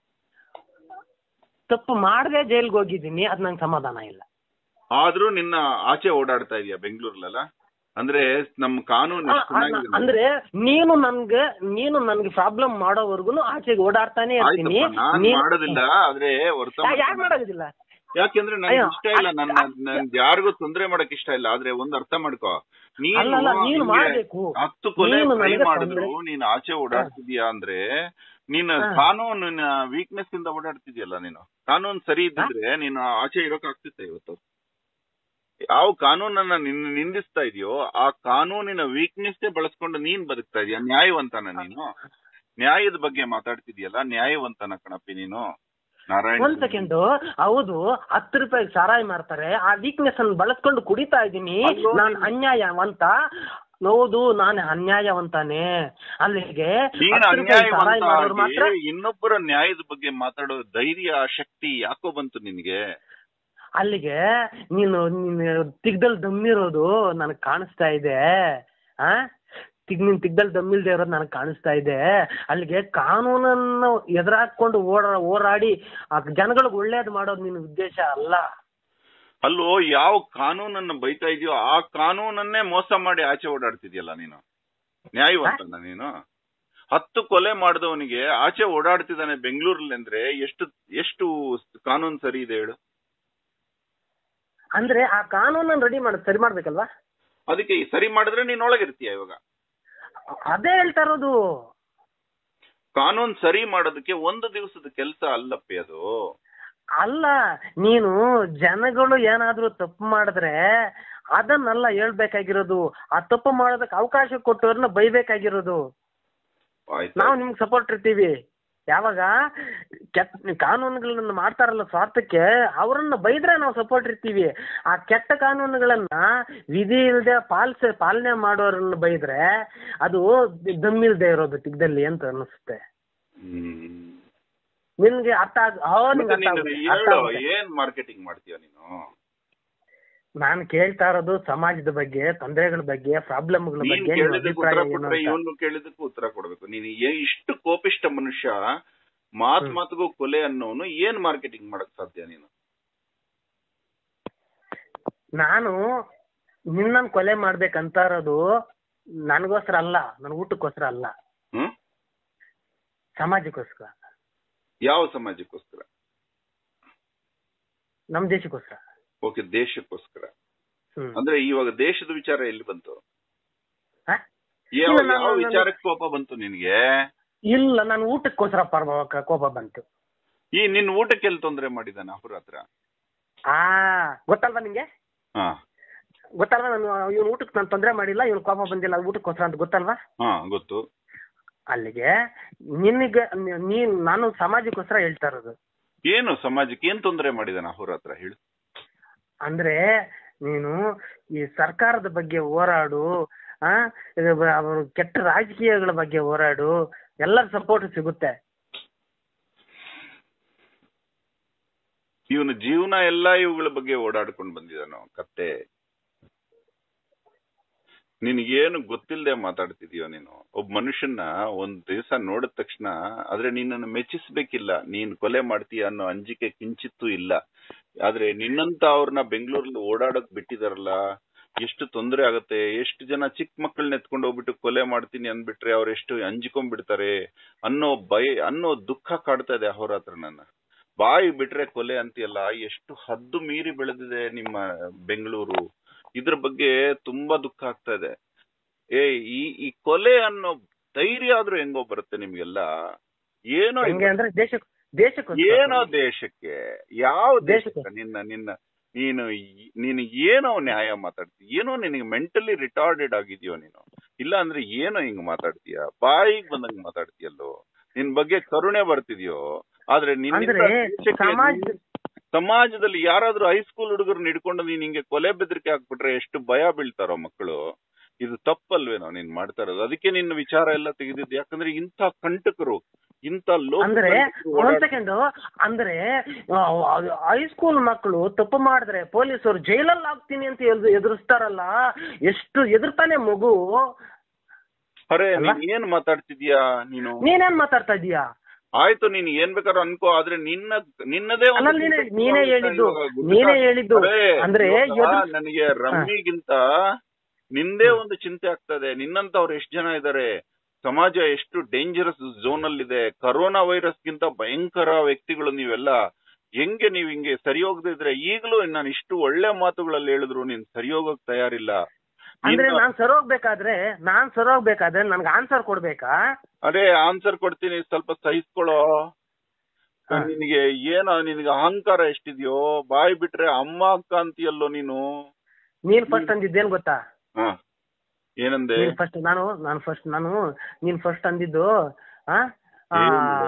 ತಪ್ಪು ಮಾಡದೆ ಜೈಲ್ಗೆ ಹೋಗಿದ್ದೀನಿ ಅದು ನಂಗೆ ಸಮಾಧಾನ ಇಲ್ಲ ಆದ್ರೂ ನಿನ್ನ ಆಚೆ ಓಡಾಡ್ತಾ ಇದೀಯ ಬೆಂಗಳೂರಲ್ಲ ಅಂದ್ರೆ ನಮ್ಮ ಕಾನೂನು ಆ, ಎಷ್ಟು ಆ, ಚೆನ್ನಾಗಿದೆ ಅಂದ್ರೆ ನೀನು ನನ್ಗೆ ನೀನು ನನ್ಗೆ ಪ್ರಾಬ್ಲಮ್ ಮಾಡೋವರ್ಗುನು ಆಚೆಗೆ ಓಡಾಡ್ತಾನೆ ಇರ್ತೀನಿ ಆಯ್ತಪ್ಪ ನಾನ್ ನೀನು- ಮಾಡೋದಿಲ್ಲ ಆದ್ರೆ ಹೊರ್ತ ಯಾ- ಯಾಕ್ ಮಾಡೋದಿಲ್ಲ ಯಾಕೆಂದ್ರೆ ನನ್ಗೆ ಅಯ್ಯೋ, ಇಷ್ಟ ಇಲ್ಲ ನನ್ನ ನನ್ಗೆ ಯಾರಿಗೂ ತೊಂದ್ರೆ ಮಾಡಕ್ ಇಷ್ಟ ಇಲ್ಲ ಆದ್ರೆ ಒಂದ್ ಅರ್ಥ ಮಾಡ್ಕೋ ನೀನು ಅಲ್ಲಲ್ಲ, ನೀನು ಹಿಂಗೆ ಮಾಡ್ಬೇಕು. ಹತ್ತು ಕೊಲೆ ನೀನು ಟ್ರೈ ನನಗೆ ಮಾಡಿದ್ರು ತೊಂದ್ರೆ- ನೀನು ಆಚೆ ಓಡಾಡ್ತಿದ್ಯಾ ಅಂದ್ರೆ ನೀನು ಹಾ. ಕಾನೂನಿನ ವೀಕ್ನೆಸ್ ಇಂದ ಓಡಾಡ್ತಿದ್ಯಲ್ಲ ನೀನು ಕಾನೂನು ಸರಿ ಇದ್ದಿದ್ರೆ ನೀನು ಆಚೆ ಇರೋಕ್ ಆಗ್ತಿತ್ತ ಇವತ್ತು ಯಾವ ಕಾನೂನನ್ನ ನಿನ್ನ ನಿಂದಿಸ್ತಾ ಇದೆಯೋ ಆ ಕಾನೂನಿನ ವೀಕ್ನೆಸ್ ಬಳಸ್ಕೊಂಡು ನೀನ್ ಬದುಕ್ತಾ ಇದೀಯ ನ್ಯಾಯವಂತನ ನೀನು ನ್ಯಾಯದ ಬಗ್ಗೆ ಮಾತಾಡ್ತಿದ್ಯಲ್ಲ ನ್ಯಾಯವಂತನ ಕಣಪ್ಪಿ ನೀನು ನಾರಾಯಣ ಒಂದ್ ಸೆಕೆಂಡ್ ಹೌದು ಹತ್ತು ರೂಪಾಯಿ ಸಾರಾಯಿ ಮಾರ್ತಾರೆ ಆ ವೀಕ್ನೆಸ್ ಅನ್ನು ಬಳಸ್ಕೊಂಡು ಕುಡಿತಾ ಇದ್ದೀನಿ ಅಯ್ಯೋ, ನಾನು ಅನ್ಯಾಯವಂತ ಹೌದು ನಾನು ಅನ್ಯಾಯವಂತಾನೆ ಅಲ್ಲಿಗೆ ನೀನ್ ಹತ್ತು ರೂಪಾಯಿ ಸಾರಾಯಿ ಮಾಡೋರು ಮಾತ್ರ ಅನ್ಯಾಯವಂತ ಇನ್ನೊಬ್ಬರ ನ್ಯಾಯದ ಬಗ್ಗೆ ಮಾತಾಡೋ ಧೈರ್ಯ ಶಕ್ತಿ ಯಾಕೋ ಬಂತು ನಿನ್ಗೆ ಅಲ್ಲಿಗೆ ನೀನು ನೀನು ತಿಗ್ದಲ್ಲಿ ದಮ್ಮಿರೋದು ನನಗ್ ಕಾಣಿಸ್ತಾ ಇದೆ ಆ ತಿಗ್ ನೀನ್ ತಿಗ್ದಲ್ಲಿ ದಮ್ಮಿಲ್ದೆ ಇರೋದು ನನಗ್ ಕಾಣಿಸ್ತಾ ಇದೆ ಅಲ್ಲಿಗೆ ಕಾನೂನನ್ನು ಎದುರಾಕೊಂಡು ಓಡ ಹೋರಾಡಿ ಆ ಜನಗಳಿಗೆ ಒಳ್ಳೇದು ಮಾಡೋದು ನಿನ್ನ ಉದ್ದೇಶ ಅಲ್ಲ ಅಲ್ಲೋ ಯಾವ ಕಾನೂನನ್ನ ಬೈತಾ ಇದೆಯೋ ಆ ಕಾನೂನನ್ನೇ ಮೋಸ ಮಾಡಿ ಆಚೆ ಓಡಾಡ್ತಿದ್ಯಲ್ಲ ನೀನು ನ್ಯಾಯವಂತನ ನೀನು ಹತ್ತು ಕೊಲೆ ಮಾಡಿದವನಿಗೆ ಆಚೆ ಓಡಾಡ್ತಿದ್ದಾನೆ ಬೆಂಗಳೂರಲ್ಲಿ ಅಂದ್ರೆ ಎಷ್ಟು ಎಷ್ಟು ಕಾನೂನು ಸರಿ ಇದೆ ಹೇಳು ಅಂದ್ರೆ ಆ ಕಾನೂನನ್ನ ರೆಡಿ ಮಾಡ್ ಸರಿ ಮಾಡ್ಬೇಕಲ್ವಾ ಅದಕ್ಕೆ ಈ ಸರಿ ಮಾಡಿದ್ರೆ ನೀನ್ ಒಳಗಿರ್ತೀಯ ಇವಾಗ ಅದೇ ಹೇಳ್ತಾ ಇರೋದು ಕಾನೂನು ಸರಿ ಮಾಡೋದಕ್ಕೆ ಒಂದು ದಿವಸದ ಕೆಲಸ ಅಲ್ಲಪ್ಪಿ ಅದು ಅಲ್ಲ ನೀನು ಜನಗಳು ಏನಾದ್ರೂ ತಪ್ಪು ಮಾಡಿದ್ರೆ ಅದನ್ನೆಲ್ಲ ಹೇಳ್ಬೇಕಾಗಿರೋದು ಆ ತಪ್ಪು ಮಾಡೋದಕ್ಕೆ ಅವಕಾಶ ಕೊಟ್ಟವ್ರನ್ನ ಬೈಬೇಕಾಗಿರೋದು ಆಯ್ತು ನಾವು ನಿಮ್ಗೆ ಸಪೋರ್ಟ್ ಇರ್ತೀವಿ ಯಾವಾಗ ಕೆಟ್ಟ ಕಾನೂನುಗಳನ್ನ ಮಾಡ್ತಾರಲ್ಲ ಸ್ವಾರ್ಥಕ್ಕೆ ಅವರನ್ನ ಬೈದ್ರೆ ನಾವು ಸಪೋರ್ಟ್ ಇರ್ತೀವಿ ಆ ಕೆಟ್ಟ ಕಾನೂನುಗಳನ್ನ ವಿಧಿ ಇಲ್ಲದೆ ಪಾಲಿಸ ಪಾಲನೆ ಮಾಡೋರನ್ನ ಬೈದ್ರೆ ಅದು ದಮ್ಮಿಲ್ದೆ ಇರೋದು ತಿಗ್ದಲ್ಲಿ ಅಂತ ಅನಿಸುತ್ತೆ ಹ್ಮ್ ನಿನ್ಗೆ ಅರ್ಥ ಆಗ ಹೋ, ನಿಂಗೆ ಮತ್ತೆ ಅರ್ಥ ನೀನು ಆಗುತ್ತೆ, ಅರ್ಥ ಹೇಳು ಆಗುತ್ತೆ. ಏನ್ ಮಾರ್ಕೆಟಿಂಗ್ ಮಾಡ್ತೀಯ ನೀನು ನಾನು ಕೇಳ್ತಾ ಇರೋದು ಸಮಾಜದ ಬಗ್ಗೆ ತೊಂದರೆಗಳ ಬಗ್ಗೆ ಪ್ರಾಬ್ಲಮ್ಗಳ ನೀನ್ ಬಗ್ಗೆ ನಿಮ್ಮ ಕೇಳಿದಕ್ಕೆ ಅಭಿಪ್ರಾಯ ಉತ್ತರ ಏನು ಕೊಟ್ರೆ ಅಂತ. ಇವನು ಕೇಳಿದಕ್ಕೂ ಉತ್ತರ ಕೊಡ್ಬೇಕು ನೀನು ಏ- ಇಷ್ಟು ಕೋಪಿಷ್ಟ ಮನುಷ್ಯ ಮಾತ್ ಹ್ಮ್. ಮಾತಿಗೂ ಕೊಲೆ ಅನ್ನೋನು ಏನ್ ಮಾರ್ಕೆಟಿಂಗ್ ಮಾಡಕ್ ಸಾಧ್ಯ ನೀನು ನಾನು ನಿನ್ನನ್ ಕೊಲೆ ಮಾಡ್ಬೇಕಂತ ಇರೋದು ನನಗೋಸ್ಕರ ಅಲ್ಲ ನನ್ನ ಊಟಕ್ಕೋಸ್ಕರ ಅಲ್ಲ ಹ್ಮ್ ಸಮಾಜಕ್ಕೋಸ್ಕರ ಯಾವ ಸಮಾಜಕ್ಕೋಸ್ಕರ ನಮ್ ದೇಶಕ್ಕೋಸ್ಕರ ಓಕೆ ದೇಶಕ್ಕೋಸ್ಕರ ಹ್ಮ್ ಅಂದ್ರೆ ಇವಾಗ ದೇಶದ ವಿಚಾರ ಎಲ್ಲಿ ಬಂತು ಹ? ಯಾವ ಇಲ್ಲ, ನಾನು- ಯಾವ ನಾನು- ವಿಚಾರಕ್ಕೆ ಕೋಪ ಬಂತು ನಿನ್ಗೆ ಇಲ್ಲ ನಾನು ಊಟಕ್ಕೋಸ್ಕರ ಪರ್ವ ಕೋಪ ಬಂತು ಈ ನಿನ್ ಊಟಕ್ಕೆ ಎಲ್ಲಿ ತೊಂದರೆ ಮಾಡಿದಾನ ಅವ್ರ ಹತ್ರ ಆ ಗೊತ್ತಲ್ವಾ ನಿಂಗೆ ಹಾ ಗೊತ್ತಲ್ವಾ ನಾನು ಇವ್ನ ಊಟಕ್ಕೆ ನಾನು ತೊಂದರೆ ಮಾಡಿಲ್ಲ ಇವ್ನ ಕೋಪ ಬಂದಿಲ್ಲ ಊಟಕ್ಕೋಸ್ಕರ ಅಂತ ಗೊತ್ತಲ್ವಾ ಹಾ ಗೊತ್ತು ಅಲ್ಲಿಗೆ ನಿನಗೆ ನೀನ್ ನಾನು ಸಮಾಜಕ್ಕೋಸ್ಕರ ಹೇಳ್ತಾ ಇರೋದು ಏನು ಸಮಾಜಕ್ಕೆ ಏನ್ ತೊಂದರೆ ಮಾಡಿದಾನ ಅವ್ರ ಹತ್ರ ಹೇಳು ಅಂದ್ರೆ ನೀನು ಈ ಸರ್ಕಾರದ ಬಗ್ಗೆ ಹೋರಾಡು ಆ ಇದು ಬ- ಅವರು ಕೆಟ್ಟ ರಾಜಕೀಯಗಳ ಬಗ್ಗೆ ಹೋರಾಡು ಎಲ್ಲರ ಸಪೋರ್ಟ್ ಸಿಗುತ್ತೆ ಇವನು ಜೀವನ ಎಲ್ಲಾ ಇವುಗಳ ಬಗ್ಗೆ ಓಡಾಡ್ಕೊಂಡು ಬಂದಿದಾನು ಕತ್ತೆ ನಿನಗೇನು ಗೊತ್ತಿಲ್ಲದೆ ಮಾತಾಡ್ತಿದೀಯೋ ನೀನು ಒಬ್ಬ ಮನುಷ್ಯನ ಒಂದ್ ದಿವಸ ನೋಡಿದ ತಕ್ಷಣ ಆದ್ರೆ ನಿನ್ನನ್ನು ಮೆಚ್ಚಿಸ್ಬೇಕಿಲ್ಲ ನೀನ್ ಕೊಲೆ ಮಾಡ್ತೀಯ ಅನ್ನೋ ಅಂಜಿಕೆ ಕಿಂಚಿತ್ತೂ ಇಲ್ಲ ಆದ್ರೆ ನಿನ್ನಂತ ಅವ್ರನ್ನ ಬೆಂಗಳೂರಲ್ಲಿ ಓಡಾಡಕ್ ಬಿಟ್ಟಿದಾರಲ್ಲ ಎಷ್ಟು ತೊಂದರೆ ಆಗತ್ತೆ ಎಷ್ಟು ಜನ ಚಿಕ್ಕ ಮಕ್ಕಳನ್ನ ಎತ್ಕೊಂಡು ಹೋಗ್ಬಿಟ್ಟು ಕೊಲೆ ಮಾಡ್ತೀನಿ ಅಂದ್ಬಿಟ್ರೆ ಅವ್ರು ಎಷ್ಟು ಅಂಜಿಕೊಂಡ್ಬಿಡ್ತಾರೆ ಅನ್ನೋ ಭಯ ಅನ್ನೋ ದುಃಖ ಕಾಡ್ತಾ ಇದೆ ಅವ್ರ ಹತ್ರ ನನ್ನ ಬಾಯಿ ಬಿಟ್ರೆ ಕೊಲೆ ಅಂತೀಯಲ್ಲ ಎಷ್ಟು ಹದ್ದು ಮೀರಿ ಬೆಳೆದಿದೆ ನಿಮ್ಮ ಬೆಂಗಳೂರು ಇದ್ರ ಬಗ್ಗೆ ತುಂಬಾ ದುಃಖ ಆಗ್ತಾ ಇದೆ ಏ ಈ ಈ ಕೊಲೆ ಅನ್ನೋ ಧೈರ್ಯ ಆದ್ರೂ ಹೆಂಗೋ ಬರುತ್ತೆ ನಿಮ್ಗೆಲ್ಲ ಏನೋ ಇದು. ಹೆಂಗೆ ಅಂದ್ರೆ ದೇಶಕ್ಕೆ ದೇಶಕ್ಕೋಸ್ಕರ ಏನೋ ದೇಶಕ್ಕೆ ಯಾವ ದೇಶಕ್ಕೆ. ದೇಶಕ್ಕೆ ನಿನ್ನ ನಿನ್ನ ನೀನು ಈ- ನೀನು ಏನೋ ನ್ಯಾಯ ಮಾತಾಡ್ತೀಯ ಏನೋ ನಿನಗೆ ಮೆಂಟಲಿ ರಿಟಾರ್ಡೆಡ್ ಆಗಿದ್ಯೋ ನೀನು ಇಲ್ಲ ಅಂದ್ರೆ ಏನೋ ಹಿಂಗ್ ಮಾತಾಡ್ತೀಯ ಬಾಯಿಗೆ ಬಂದಂಗ್ ಮಾತಾಡ್ತೀಯಲ್ಲೋ ನಿನ್ ಬಗ್ಗೆ ಕರುಣೆ ಬರ್ತಿದ್ಯೋ ಆದ್ರೆ ನಿನ್ನಿಂದ ಅಂದ್ರೆ ದೇಶಕ್ಕೆ ಸಮಾಜ ಸಮಾಜದಲ್ಲಿ ಯಾರಾದ್ರೂ ಹೈಸ್ಕೂಲ್ ಹುಡುಗರನ್ನ ಹಿಡ್ಕೊಂಡು ನೀನ್ ಹಿಂಗೆ ಕೊಲೆ ಬೆದರಿಕೆ ಹಾಕ್ಬಿಟ್ರೆ ಎಷ್ಟು ಭಯ ಬೀಳ್ತಾರೋ ಮಕ್ಕಳು ಇದು ತಪ್ಪಲ್ವೇನೋ ನೀನ್ ಮಾಡ್ತಾ ಇರೋದು ಅದಕ್ಕೆ ನಿನ್ನ ವಿಚಾರ ಎಲ್ಲ ತೆಗೆದಿದ್ದು ಯಾಕಂದ್ರೆ ಇಂಥ ಕಂಟಕರು ಇಂಥ ಲೋಕ ಅಂದ್ರೆ ಕಂಟಕರು ಒಂದ್ ಓಡಾಡ್- ಸೆಕೆಂಡ್ ಅಂದ್ರೆ ಹೈಸ್ಕೂಲ್ ಮಕ್ಕಳು ತಪ್ಪು ಮಾಡಿದ್ರೆ ಪೊಲೀಸರು ಜೈಲಲ್ಲಿ ಹಾಕ್ತೀನಿ ಅಂತ ಎದ್- ಎದುರಿಸ್ತಾರಲ್ಲ ಎಷ್ಟು ಎದುರ್ತಾನೆ ಮಗು ಅರೆ ಅಲ್ವಾ? ನೀನ್ ಏನ್ ಮಾತಾಡ್ತಿದ್ಯಾ ನೀನು ನೀನೇನ್ ಮಾತಾಡ್ತಾ ಇದೀಯಾ ಆಯ್ತು ನೀನ್ ಏನ್ ಬೇಕಾದ್ರೂ ಅನ್ಕೋ ಆದ್ರೆ ನಿನ್ನ ನಿನ್ನದೇ ಒಂದು ಅಲ್ಲ ನೀನೇ ಗುರುತು ನೀನೇ ಇವಾಗ ಹೇಳಿದ್ದು ಗುರುತು ನೀನೇ ಹೇಳಿದ್ದು ಅರೆ, ಅಂದ್ರೆ ಇವಾಗ ಎದುರು- ನನಗೆ ರಮ್ಮಿಗಿಂತ ನಿಂದೇ ಒಂದು ಚಿಂತೆ ಆಗ್ತದೆ ನಿನ್ನಂತವ್ರು ಎಷ್ಟು ಜನ ಇದ್ದಾರೆ ಸಮಾಜ ಎಷ್ಟು ಡೇಂಜರಸ್ ಝೋನ್ ಅಲ್ಲಿದೆ ಕರೋನಾ ವೈರಸ್ ಗಿಂತ ಭಯಂಕರ ವ್ಯಕ್ತಿಗಳು ನೀವೆಲ್ಲ ಹೆಂಗೆ ನೀವ್ ಹಿಂಗೆ ಸರಿ ಹೋಗದಿದ್ರೆ ಈಗಲೂ ನಾನು ಇಷ್ಟು ಒಳ್ಳೆ ಮಾತುಗಳಲ್ಲಿ ಹೇಳಿದ್ರು ನೀನ್ ಸರಿ ಹೋಗಕ್ ತಯಾರಿಲ್ಲ ಅಂದ್ರೆ ನಿನ್ನ- ನಾನ್ ಸರೋಗ್ಬೇಕಾದ್ರೆ ನಾನ್ ಸರೋಗ್ಬೇಕಾದ್ರೆ ನನ್ಗೆ ಆನ್ಸರ್ ಕೊಡ್ಬೇಕಾ ಅದೇ ಆನ್ಸರ್ ಕೊಡ್ತೀನಿ ಸ್ವಲ್ಪ ಸಹಿಸ್ಕೊಳ್ಳೋ ಹಾ. ನಿನಗೆ ಏನೋ ನಿನಗೆ ಅಹಂಕಾರ ಎಷ್ಟಿದ್ಯೋ ಬಾಯಿ ಬಿಟ್ರೆ ಅಮ್ಮ ಅಕ್ಕ ಅಂತೀಯಲ್ಲೋ ನೀನು ನೀನ್ ಫಸ್ಟ್ ಅಂದಿದ್ದೇನ್ ಗೊತ್ತಾ ಹ ಏನಂದೆ ನೀನ್ ಫಸ್ಟ್ ನಾನು ನಾನು ಫಸ್ಟ್ ನಾನು ನೀನ್ ಫಸ್ಟ್ ಅಂದಿದ್ದು ಆ ಆ, ಏನಿದು?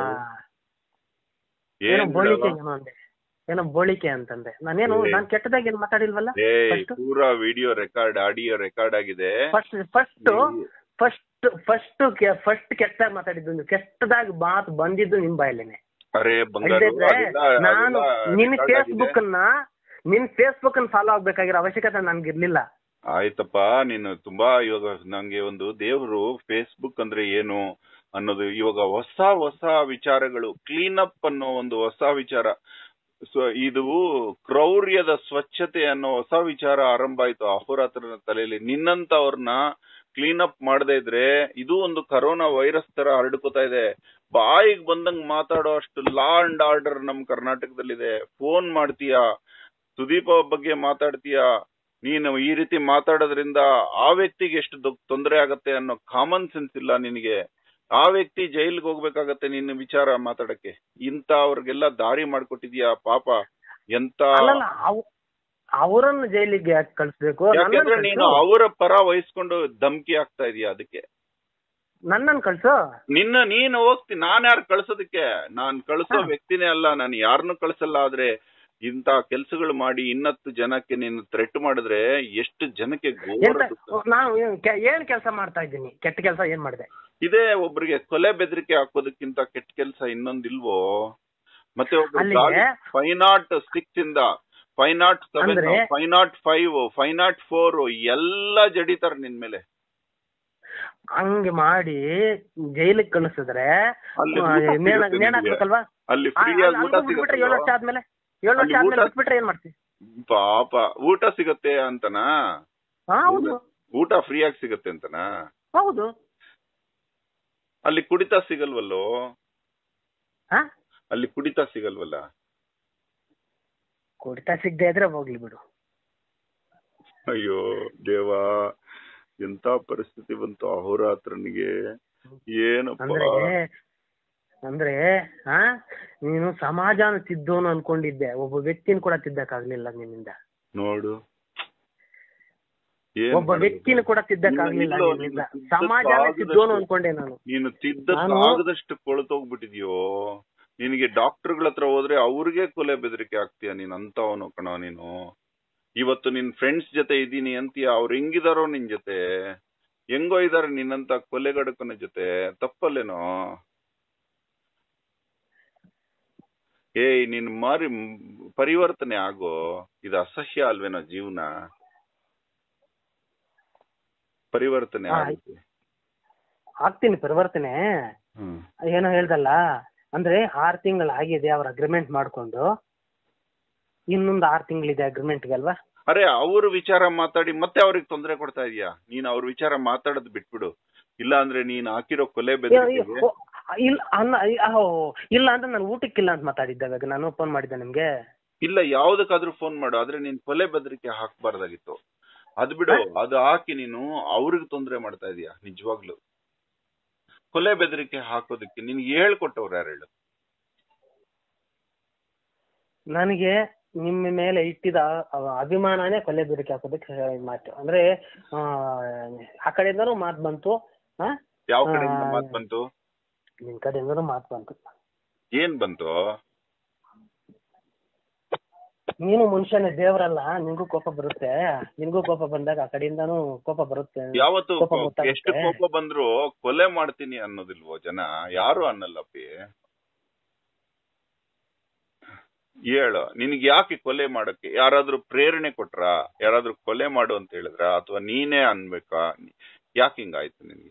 ಏನೋ ಏನ್ ಬೋಳಿಕೆ ಬಿಡಲ್ಲ? ಏನೋ ಅಂದೆ ಏನೋ ಬೋಳಿಕೆ ಅಂತಂದೆ ನಾನೇನು ಏ. ನಾನ್ ಕೆಟ್ಟದಾಗ ಏನ್ ಮಾತಾಡಿಲ್ವಲ್ಲ ಏ first? ಪೂರಾ ವಿಡಿಯೋ ರೆಕಾರ್ಡ್ ಆಡಿಯೋ ರೆಕಾರ್ಡ್ ಆಗಿದೆ first first first first first ಕೆಟ್ಟದಾಗ ಮಾತಾಡಿದ್ದು ಕೆಟ್ಟದಾಗ ಮಾತು ಬಂದಿದ್ದು ನಿಮ್ ಬಾಯಲ್ಲೇನೆ ಅರೆ ಬಂಗಾರು ಇಲ್ದಿದ್ರೆ ಅದೆಲ್ಲ- ನಾನು ಅದೆಲ್ಲ ನಿನ್ record ಆಗಿದೆ. ಫೇಸ್ಬುಕ್ ಅನ್ನ ನಿನ್ ಫೇಸ್ಬುಕ್ ಅನ್ನ ಫಾಲೋ ಆಗ್ಬೇಕಾಗಿರೋ ಅವಶ್ಯಕತೆ ನನ್ಗೆ ಇರ್ಲಿಲ್ಲ ಆಯ್ತಪ್ಪ ನೀನು ತುಂಬಾ ಇವಾಗ ನಂಗೆ ಒಂದು ದೇವ್ರು ಫೇಸ್ಬುಕ್ ಅಂದ್ರೆ ಏನು ಅನ್ನೋದು ಇವಾಗ ಹೊಸ ಹೊಸ ವಿಚಾರಗಳು ಕ್ಲೀನ್ ಅಪ್ ಅನ್ನೋ ಒಂದು ಹೊಸ ವಿಚಾರ ಸೊ ಇದು ಕ್ರೌರ್ಯದ ಸ್ವಚ್ಛತೆ ಅನ್ನೋ ಹೊಸ ವಿಚಾರ ಆರಂಭ ಆಯ್ತು ಅಹೋರಾತ್ರನ ತಲೆಯಲ್ಲಿ ನಿನ್ನಂತವ್ರನ್ನ ಕ್ಲೀನ್ ಅಪ್ ಮಾಡದೇ ಇದ್ರೆ ಇದು ಒಂದು ಕರೋನಾ ವೈರಸ್ ತರ ಹರಡ್ಕೋತಾ ಇದೆ ಬಾಯಿಗೆ ಬಂದಂಗ್ ಮಾತಾಡೋ ಅಷ್ಟು ಲಾ ಅಂಡ್ ಆರ್ಡರ್ ನಮ್ ಕರ್ನಾಟಕದಲ್ಲಿದೆ ಫೋನ್ ಮಾಡ್ತೀಯಾ ಸುದೀಪ ಬಗ್ಗೆ ಮಾತಾಡ್ತೀಯಾ ನೀನು ಈ ರೀತಿ ಮಾತಾಡೋದ್ರಿಂದ ಆ ವ್ಯಕ್ತಿಗೆ ಎಷ್ಟು ದೊ- ತೊಂದರೆ ಆಗತ್ತೆ ಅನ್ನೋ ಕಾಮನ್ ಸೆನ್ಸ್ ಇಲ್ಲ ನಿನಗೆ ಆ ವ್ಯಕ್ತಿ ಜೈಲ್ಗೆ ಹೋಗ್ಬೇಕಾಗತ್ತೆ ನಿನ್ನ ವಿಚಾರ ಮಾತಾಡಕ್ಕೆ ಇಂತ ಅವ್ರಿಗೆಲ್ಲ ದಾರಿ ಮಾಡ್ಕೊಟ್ಟಿದ್ಯಾ ಪಾಪ ಎಂತ ಅಲ್ಲಲ್ಲ ಅವ್ ಅವರನ್ನು ಜೈಲಿಗೆ ಯಾಕೆ ಕಳಿಸ್ಬೇಕು ಯಾಕಂದ್ರೆ ನೀನು ಅವರ ಪರ ವಹಿಸ್ಕೊಂಡು ಧಮ್ಕಿ ಆಗ್ತಾ ಇದೀಯ ಅದಕ್ಕೆ ನನ್ನನ್ನು ಕಳ್ಸು ನಿನ್ನ ನೀನು ಹೋಗ್ತಿ ನಾನ್ ಯಾರು ಕಳ್ಸೋದಕ್ಕೆ ನಾನ್ ಕಳ್ಸೋ ಹಾ. ವ್ಯಕ್ತಿನೇ ಅಲ್ಲ ನಾನು ಯಾರನ್ನು ಕಳ್ಸಲ್ಲ ಆದ್ರೆ ಇಂತ ಕೆಲ್ಸಗಳು ಮಾಡಿ ಇನ್ನತ್ತು ಜನಕ್ಕೆ ನೀನು ಥ್ರೆಟ್ ಮಾಡಿದ್ರೆ ಎಷ್ಟು ಜನಕ್ಕೆ ಘೋರ ಎಂತ ದುಃಖ. ನಾನು ಏನ್ ಕೆ- ಏನ್ ಕೆಲಸ ಮಾಡ್ತಾ ಇದ್ದೀನಿ ಕೆಟ್ಟ ಕೆಲಸ ಏನ್ ಮಾಡಿದೆ ಇದೇ ಒಬ್ರಿಗೆ ಕೊಲೆ ಬೆದರಿಕೆ ಹಾಕೋದಕ್ಕಿಂತ ಕೆಟ್ಟ ಕೆಲಸ ಇನ್ನೊಂದಿಲ್ವೋ ಮತ್ತೆ ಅಲ್ಲಿಗೆ ಫೈವ್ ನಾಟ್ ಸಿಕ್ಸ್ ಇಂದ ಫೈವ್ ನಾಟ್ ಸೆವೆನ್ ಅಂದ್ರೆ- five nought five five nought four ಎಲ್ಲ ಜಡಿತಾರ ನಿನ್ ಮೇಲೆ ಹಂಗೆ ಮಾಡಿ ಜೈಲಿಗೆ ಕಳಿಸಿದ್ರೆ ಅಲ್ಲಿ ಆ, ಊಟ ನೇಣ ಸಿಗುತ್ತೆ ನೇಣ ನಿಮ್ಗೆ. ಹಾಕ್ಬೇಕಲ್ವಾ ಅಲ್ಲಿ ಆ, ಫ್ರೀ ಆಗಿ ಅಲ್ಗೂ ಊಟ ಬಿಟ್ಬಿಟ್ರೆ ಸಿಗುತ್ತೆ ಏಳು ವರ್ಷ ಆದ್ಮೇಲೆ ಏಳು ವರ್ಷ ಅಲ್ಲಿ ಆದ್ಮೇಲೆ ಊಟ- ಬಿಟ್ಬಿಟ್ರೆ ಏನ್ ಮಾಡ್ತಿ ಪಾಪ ಊಟ ಸಿಗತ್ತೆ ಅಂತನಾ ಹಾ ಹೌದು ಊಟ ಫ್ರೀ ಆಗಿ ಸಿಗತ್ತೆ ಅಂತನಾ ಹೌದು ಅಲ್ಲಿ ಕುಡಿತ ಸಿಗಲ್ವಲ್ಲೋ ಹಾ ಅಲ್ಲಿ ಕುಡಿತ ಸಿಗಲ್ವಲ್ಲ ಕುಡಿತ ಸಿಗದೆ ಇದ್ರೆ ಹೋಗ್ಲಿ ಬಿಡು ಅಯ್ಯೋ ದೇವಾ ಎಂತ ಪರಿಸ್ಥಿತಿ ಬಂತು ಅಹೋರಾತ್ರನಿಗೆ ಏನಪ್ಪ ಅಂದ್ರೆ ಅಂದ್ರೆ ಹಾ ನೀನು ಸಮಾಜನ ತಿದ್ದೋನು ಅನ್ಕೊಂಡಿದ್ದೆ ಒಬ್ಬ ವ್ಯಕ್ತಿನ ಕೂಡ ತಿದ್ದಕ್ಕಾಗ್ಲಿಲ್ಲ ನಿನ್ನಿಂದ ನೋಡು ಏನ್ ಒಬ್ಬ ಮಾಡೋದು? ವ್ಯಕ್ತಿನ ಕೂಡ ತಿದ್ದಕ್ಕಾಗ್ಲಿಲ್ಲ ನೀನು ನಿನ್ನಿಂದ ತಿದ್ದಕ್ಕೆ ಸಮಾಜನ ಆಗದಷ್ಟು- ತಿದ್ದೋನು ಅನ್ಕೊಂಡೆ ನಾನು ನೀನು ತಿದ್ದಕ್ ನಾನು- ಆಗದಷ್ಟು ಕೊಳತೋಗ್ಬಿಟ್ಟಿದ್ಯೋ ನಿನಗೆ ಡಾಕ್ಟರ್ಗಳ ಹತ್ರ ಹೋದ್ರೆ ಅವ್ರಿಗೆ ಕೊಲೆ ಬೆದರಿಕೆ ಆಗ್ತೀಯ ನೀನ್ ಅಂತವನು ಕಣ ನೀನು ಇವತ್ತು ನಿನ್ ಫ್ರೆಂಡ್ಸ್ ಜೊತೆ ಇದೀನಿ ಅಂತೀಯ ಅವ್ರು ಹೆಂಗಿದಾರೋ ನಿನ್ ಜೊತೆ ಹೆಂಗೋ ಇದಾರೆ ನಿನ್ನಂತ ಕೊಲೆಗಡಕನ ಜೊತೆ ತಪ್ಪಲ್ಲೇನೋ ಏಯ್ ನೀನ್ ಮಾರಿ ಮ್- ಪರಿವರ್ತನೆ ಆಗೋ ಇದು ಅಸಹ್ಯ ಅಲ್ವೇನೋ ಜೀವನ ಪರಿವರ್ತನೆ ಹಾ, ಆಗುತ್ತೆ ಆಗ್ತೀನಿ ಪರಿವರ್ತನೆ ಹ್ಮ್ ಏನೋ ಹೇಳ್ದಲ್ಲ ಅಂದ್ರೆ ಆರ್ ತಿಂಗಳಾಗಿದೆ ಅವ್ರ ಅಗ್ರಿಮೆಂಟ್ ಮಾಡ್ಕೊಂಡು ಇನ್ನೊಂದು ಆರ್ ತಿಂಗಳಿದೆ ಅಗ್ರಿಮೆಂಟ್ಗೆ ಅಲ್ವಾ ಅರೆ ಅವ್ರ ವಿಚಾರ ಮಾತಾಡಿ ಮತ್ತೆ ಅವ್ರಿಗೆ ತೊಂದರೆ ಕೊಡ್ತಾ ಇದೀಯಾ ನೀನ್ ಅವ್ರ ವಿಚಾರ ಮಾತಾಡೋದ್ ಬಿಟ್ಬಿಡು ಇಲ್ಲ ಅಂದ್ರೆ ನೀನ್ ಹಾಕಿರೋ ಕೊಲೆ ಬೆದರಿಕೆಗೆ ಓ, ಇಲ್ಲ ಅನ್ನ ಓ, ಇಲ್ಲ ಅಂದ್ರೆ ನಾನು ಊಟಕ್ಕಿಲ್ಲ ಅಂತ ಮಾತಾಡಿದ್ದೆ ಇವಾಗ ನಾನು ಫೋನ್ ಮಾಡಿದ್ದೆ ನಿಮ್ಗೆ ಇಲ್ಲ ಯಾವ್ದಕ್ಕಾದ್ರೂ ಫೋನ್ ಮಾಡು ಆದ್ರೆ ನೀನ್ ಕೊಲೆ ಬೆದರಿಕೆ ಹಾಕ್ಬಾರ್ದಾಗಿತ್ತು ಅದ್ ಬಿಡು ಅದು ಹಾಕಿ ನೀನು ಅವ್ರಿಗೆ ತೊಂದರೆ ಮಾಡ್ತಾ ಇದೀಯಾ ನಿಜವಾಗ್ಲು ಕೊಲೆ ಬೆದರಿಕೆ ಹಾಕೋದಕ್ಕೆ ನಿನ್ಗೆ ಹೇಳ್ಕೊಟ್ಟವ್ರು ಯಾರು ಹೇಳು ನನಗೆ ನಿಮ್ಮ ಮೇಲೆ ಇಟ್ಟಿದ ಅ- ಅಭಿಮಾನನೇ ಕೊಲೆ ಬೆದರಿಕೆ ಹಾಕೋದಕ್ಕೆ ಇದ್ ಮಾತು ಅಂದ್ರೆ ಆ, ಆ ಕಡೆಯಿಂದನೂ ಮಾತು ಬಂತು ಆ, ಯಾವ ಕಡೆಯಿಂದ ಆ, ಮಾತ್ ಬಂತು ನಿನ್ ಕಡೆಯಿಂದನೂ ಮಾತು ಬಂತು ಏನ್ ಬಂತು ನೀನು ಮನುಷ್ಯನೇ ದೇವರಲ್ಲ ನಿನ್ಗೂ ಕೋಪ ಬರುತ್ತೆ ನಿನ್ಗೂ ಕೋಪ ಬಂದಾಗ ಆ ಕಡೆಯಿಂದನೂ ಕೋಪ ಬರುತ್ತೆ ಯಾವತ್ತು ಕೋಪ ಕೋ- ಗೊತ್ತಾಗುತ್ತೆ. ಎಷ್ಟು ಕೋಪ ಬಂದ್ರು ಕೊಲೆ ಮಾಡ್ತೀನಿ ಅನ್ನೋದಿಲ್ವೋ ಜನ ಯಾರು ಅನ್ನಲ್ಲಪ್ಪಿ ಹೇಳು ನಿನಗೆ ಯಾಕೆ ಕೊಲೆ ಮಾಡಕ್ಕೆ ಯಾರಾದ್ರೂ ಪ್ರೇರಣೆ ಕೊಟ್ರಾ ಯಾರಾದ್ರೂ ಕೊಲೆ ಮಾಡು ಅಂತ ಹೇಳಿದ್ರ ಅಥವಾ ನೀನೇ ಅನ್ಬೇಕಾ ಯಾಕೆ ಹಿಂಗಾಯ್ತು ನಿನ್ಗೆ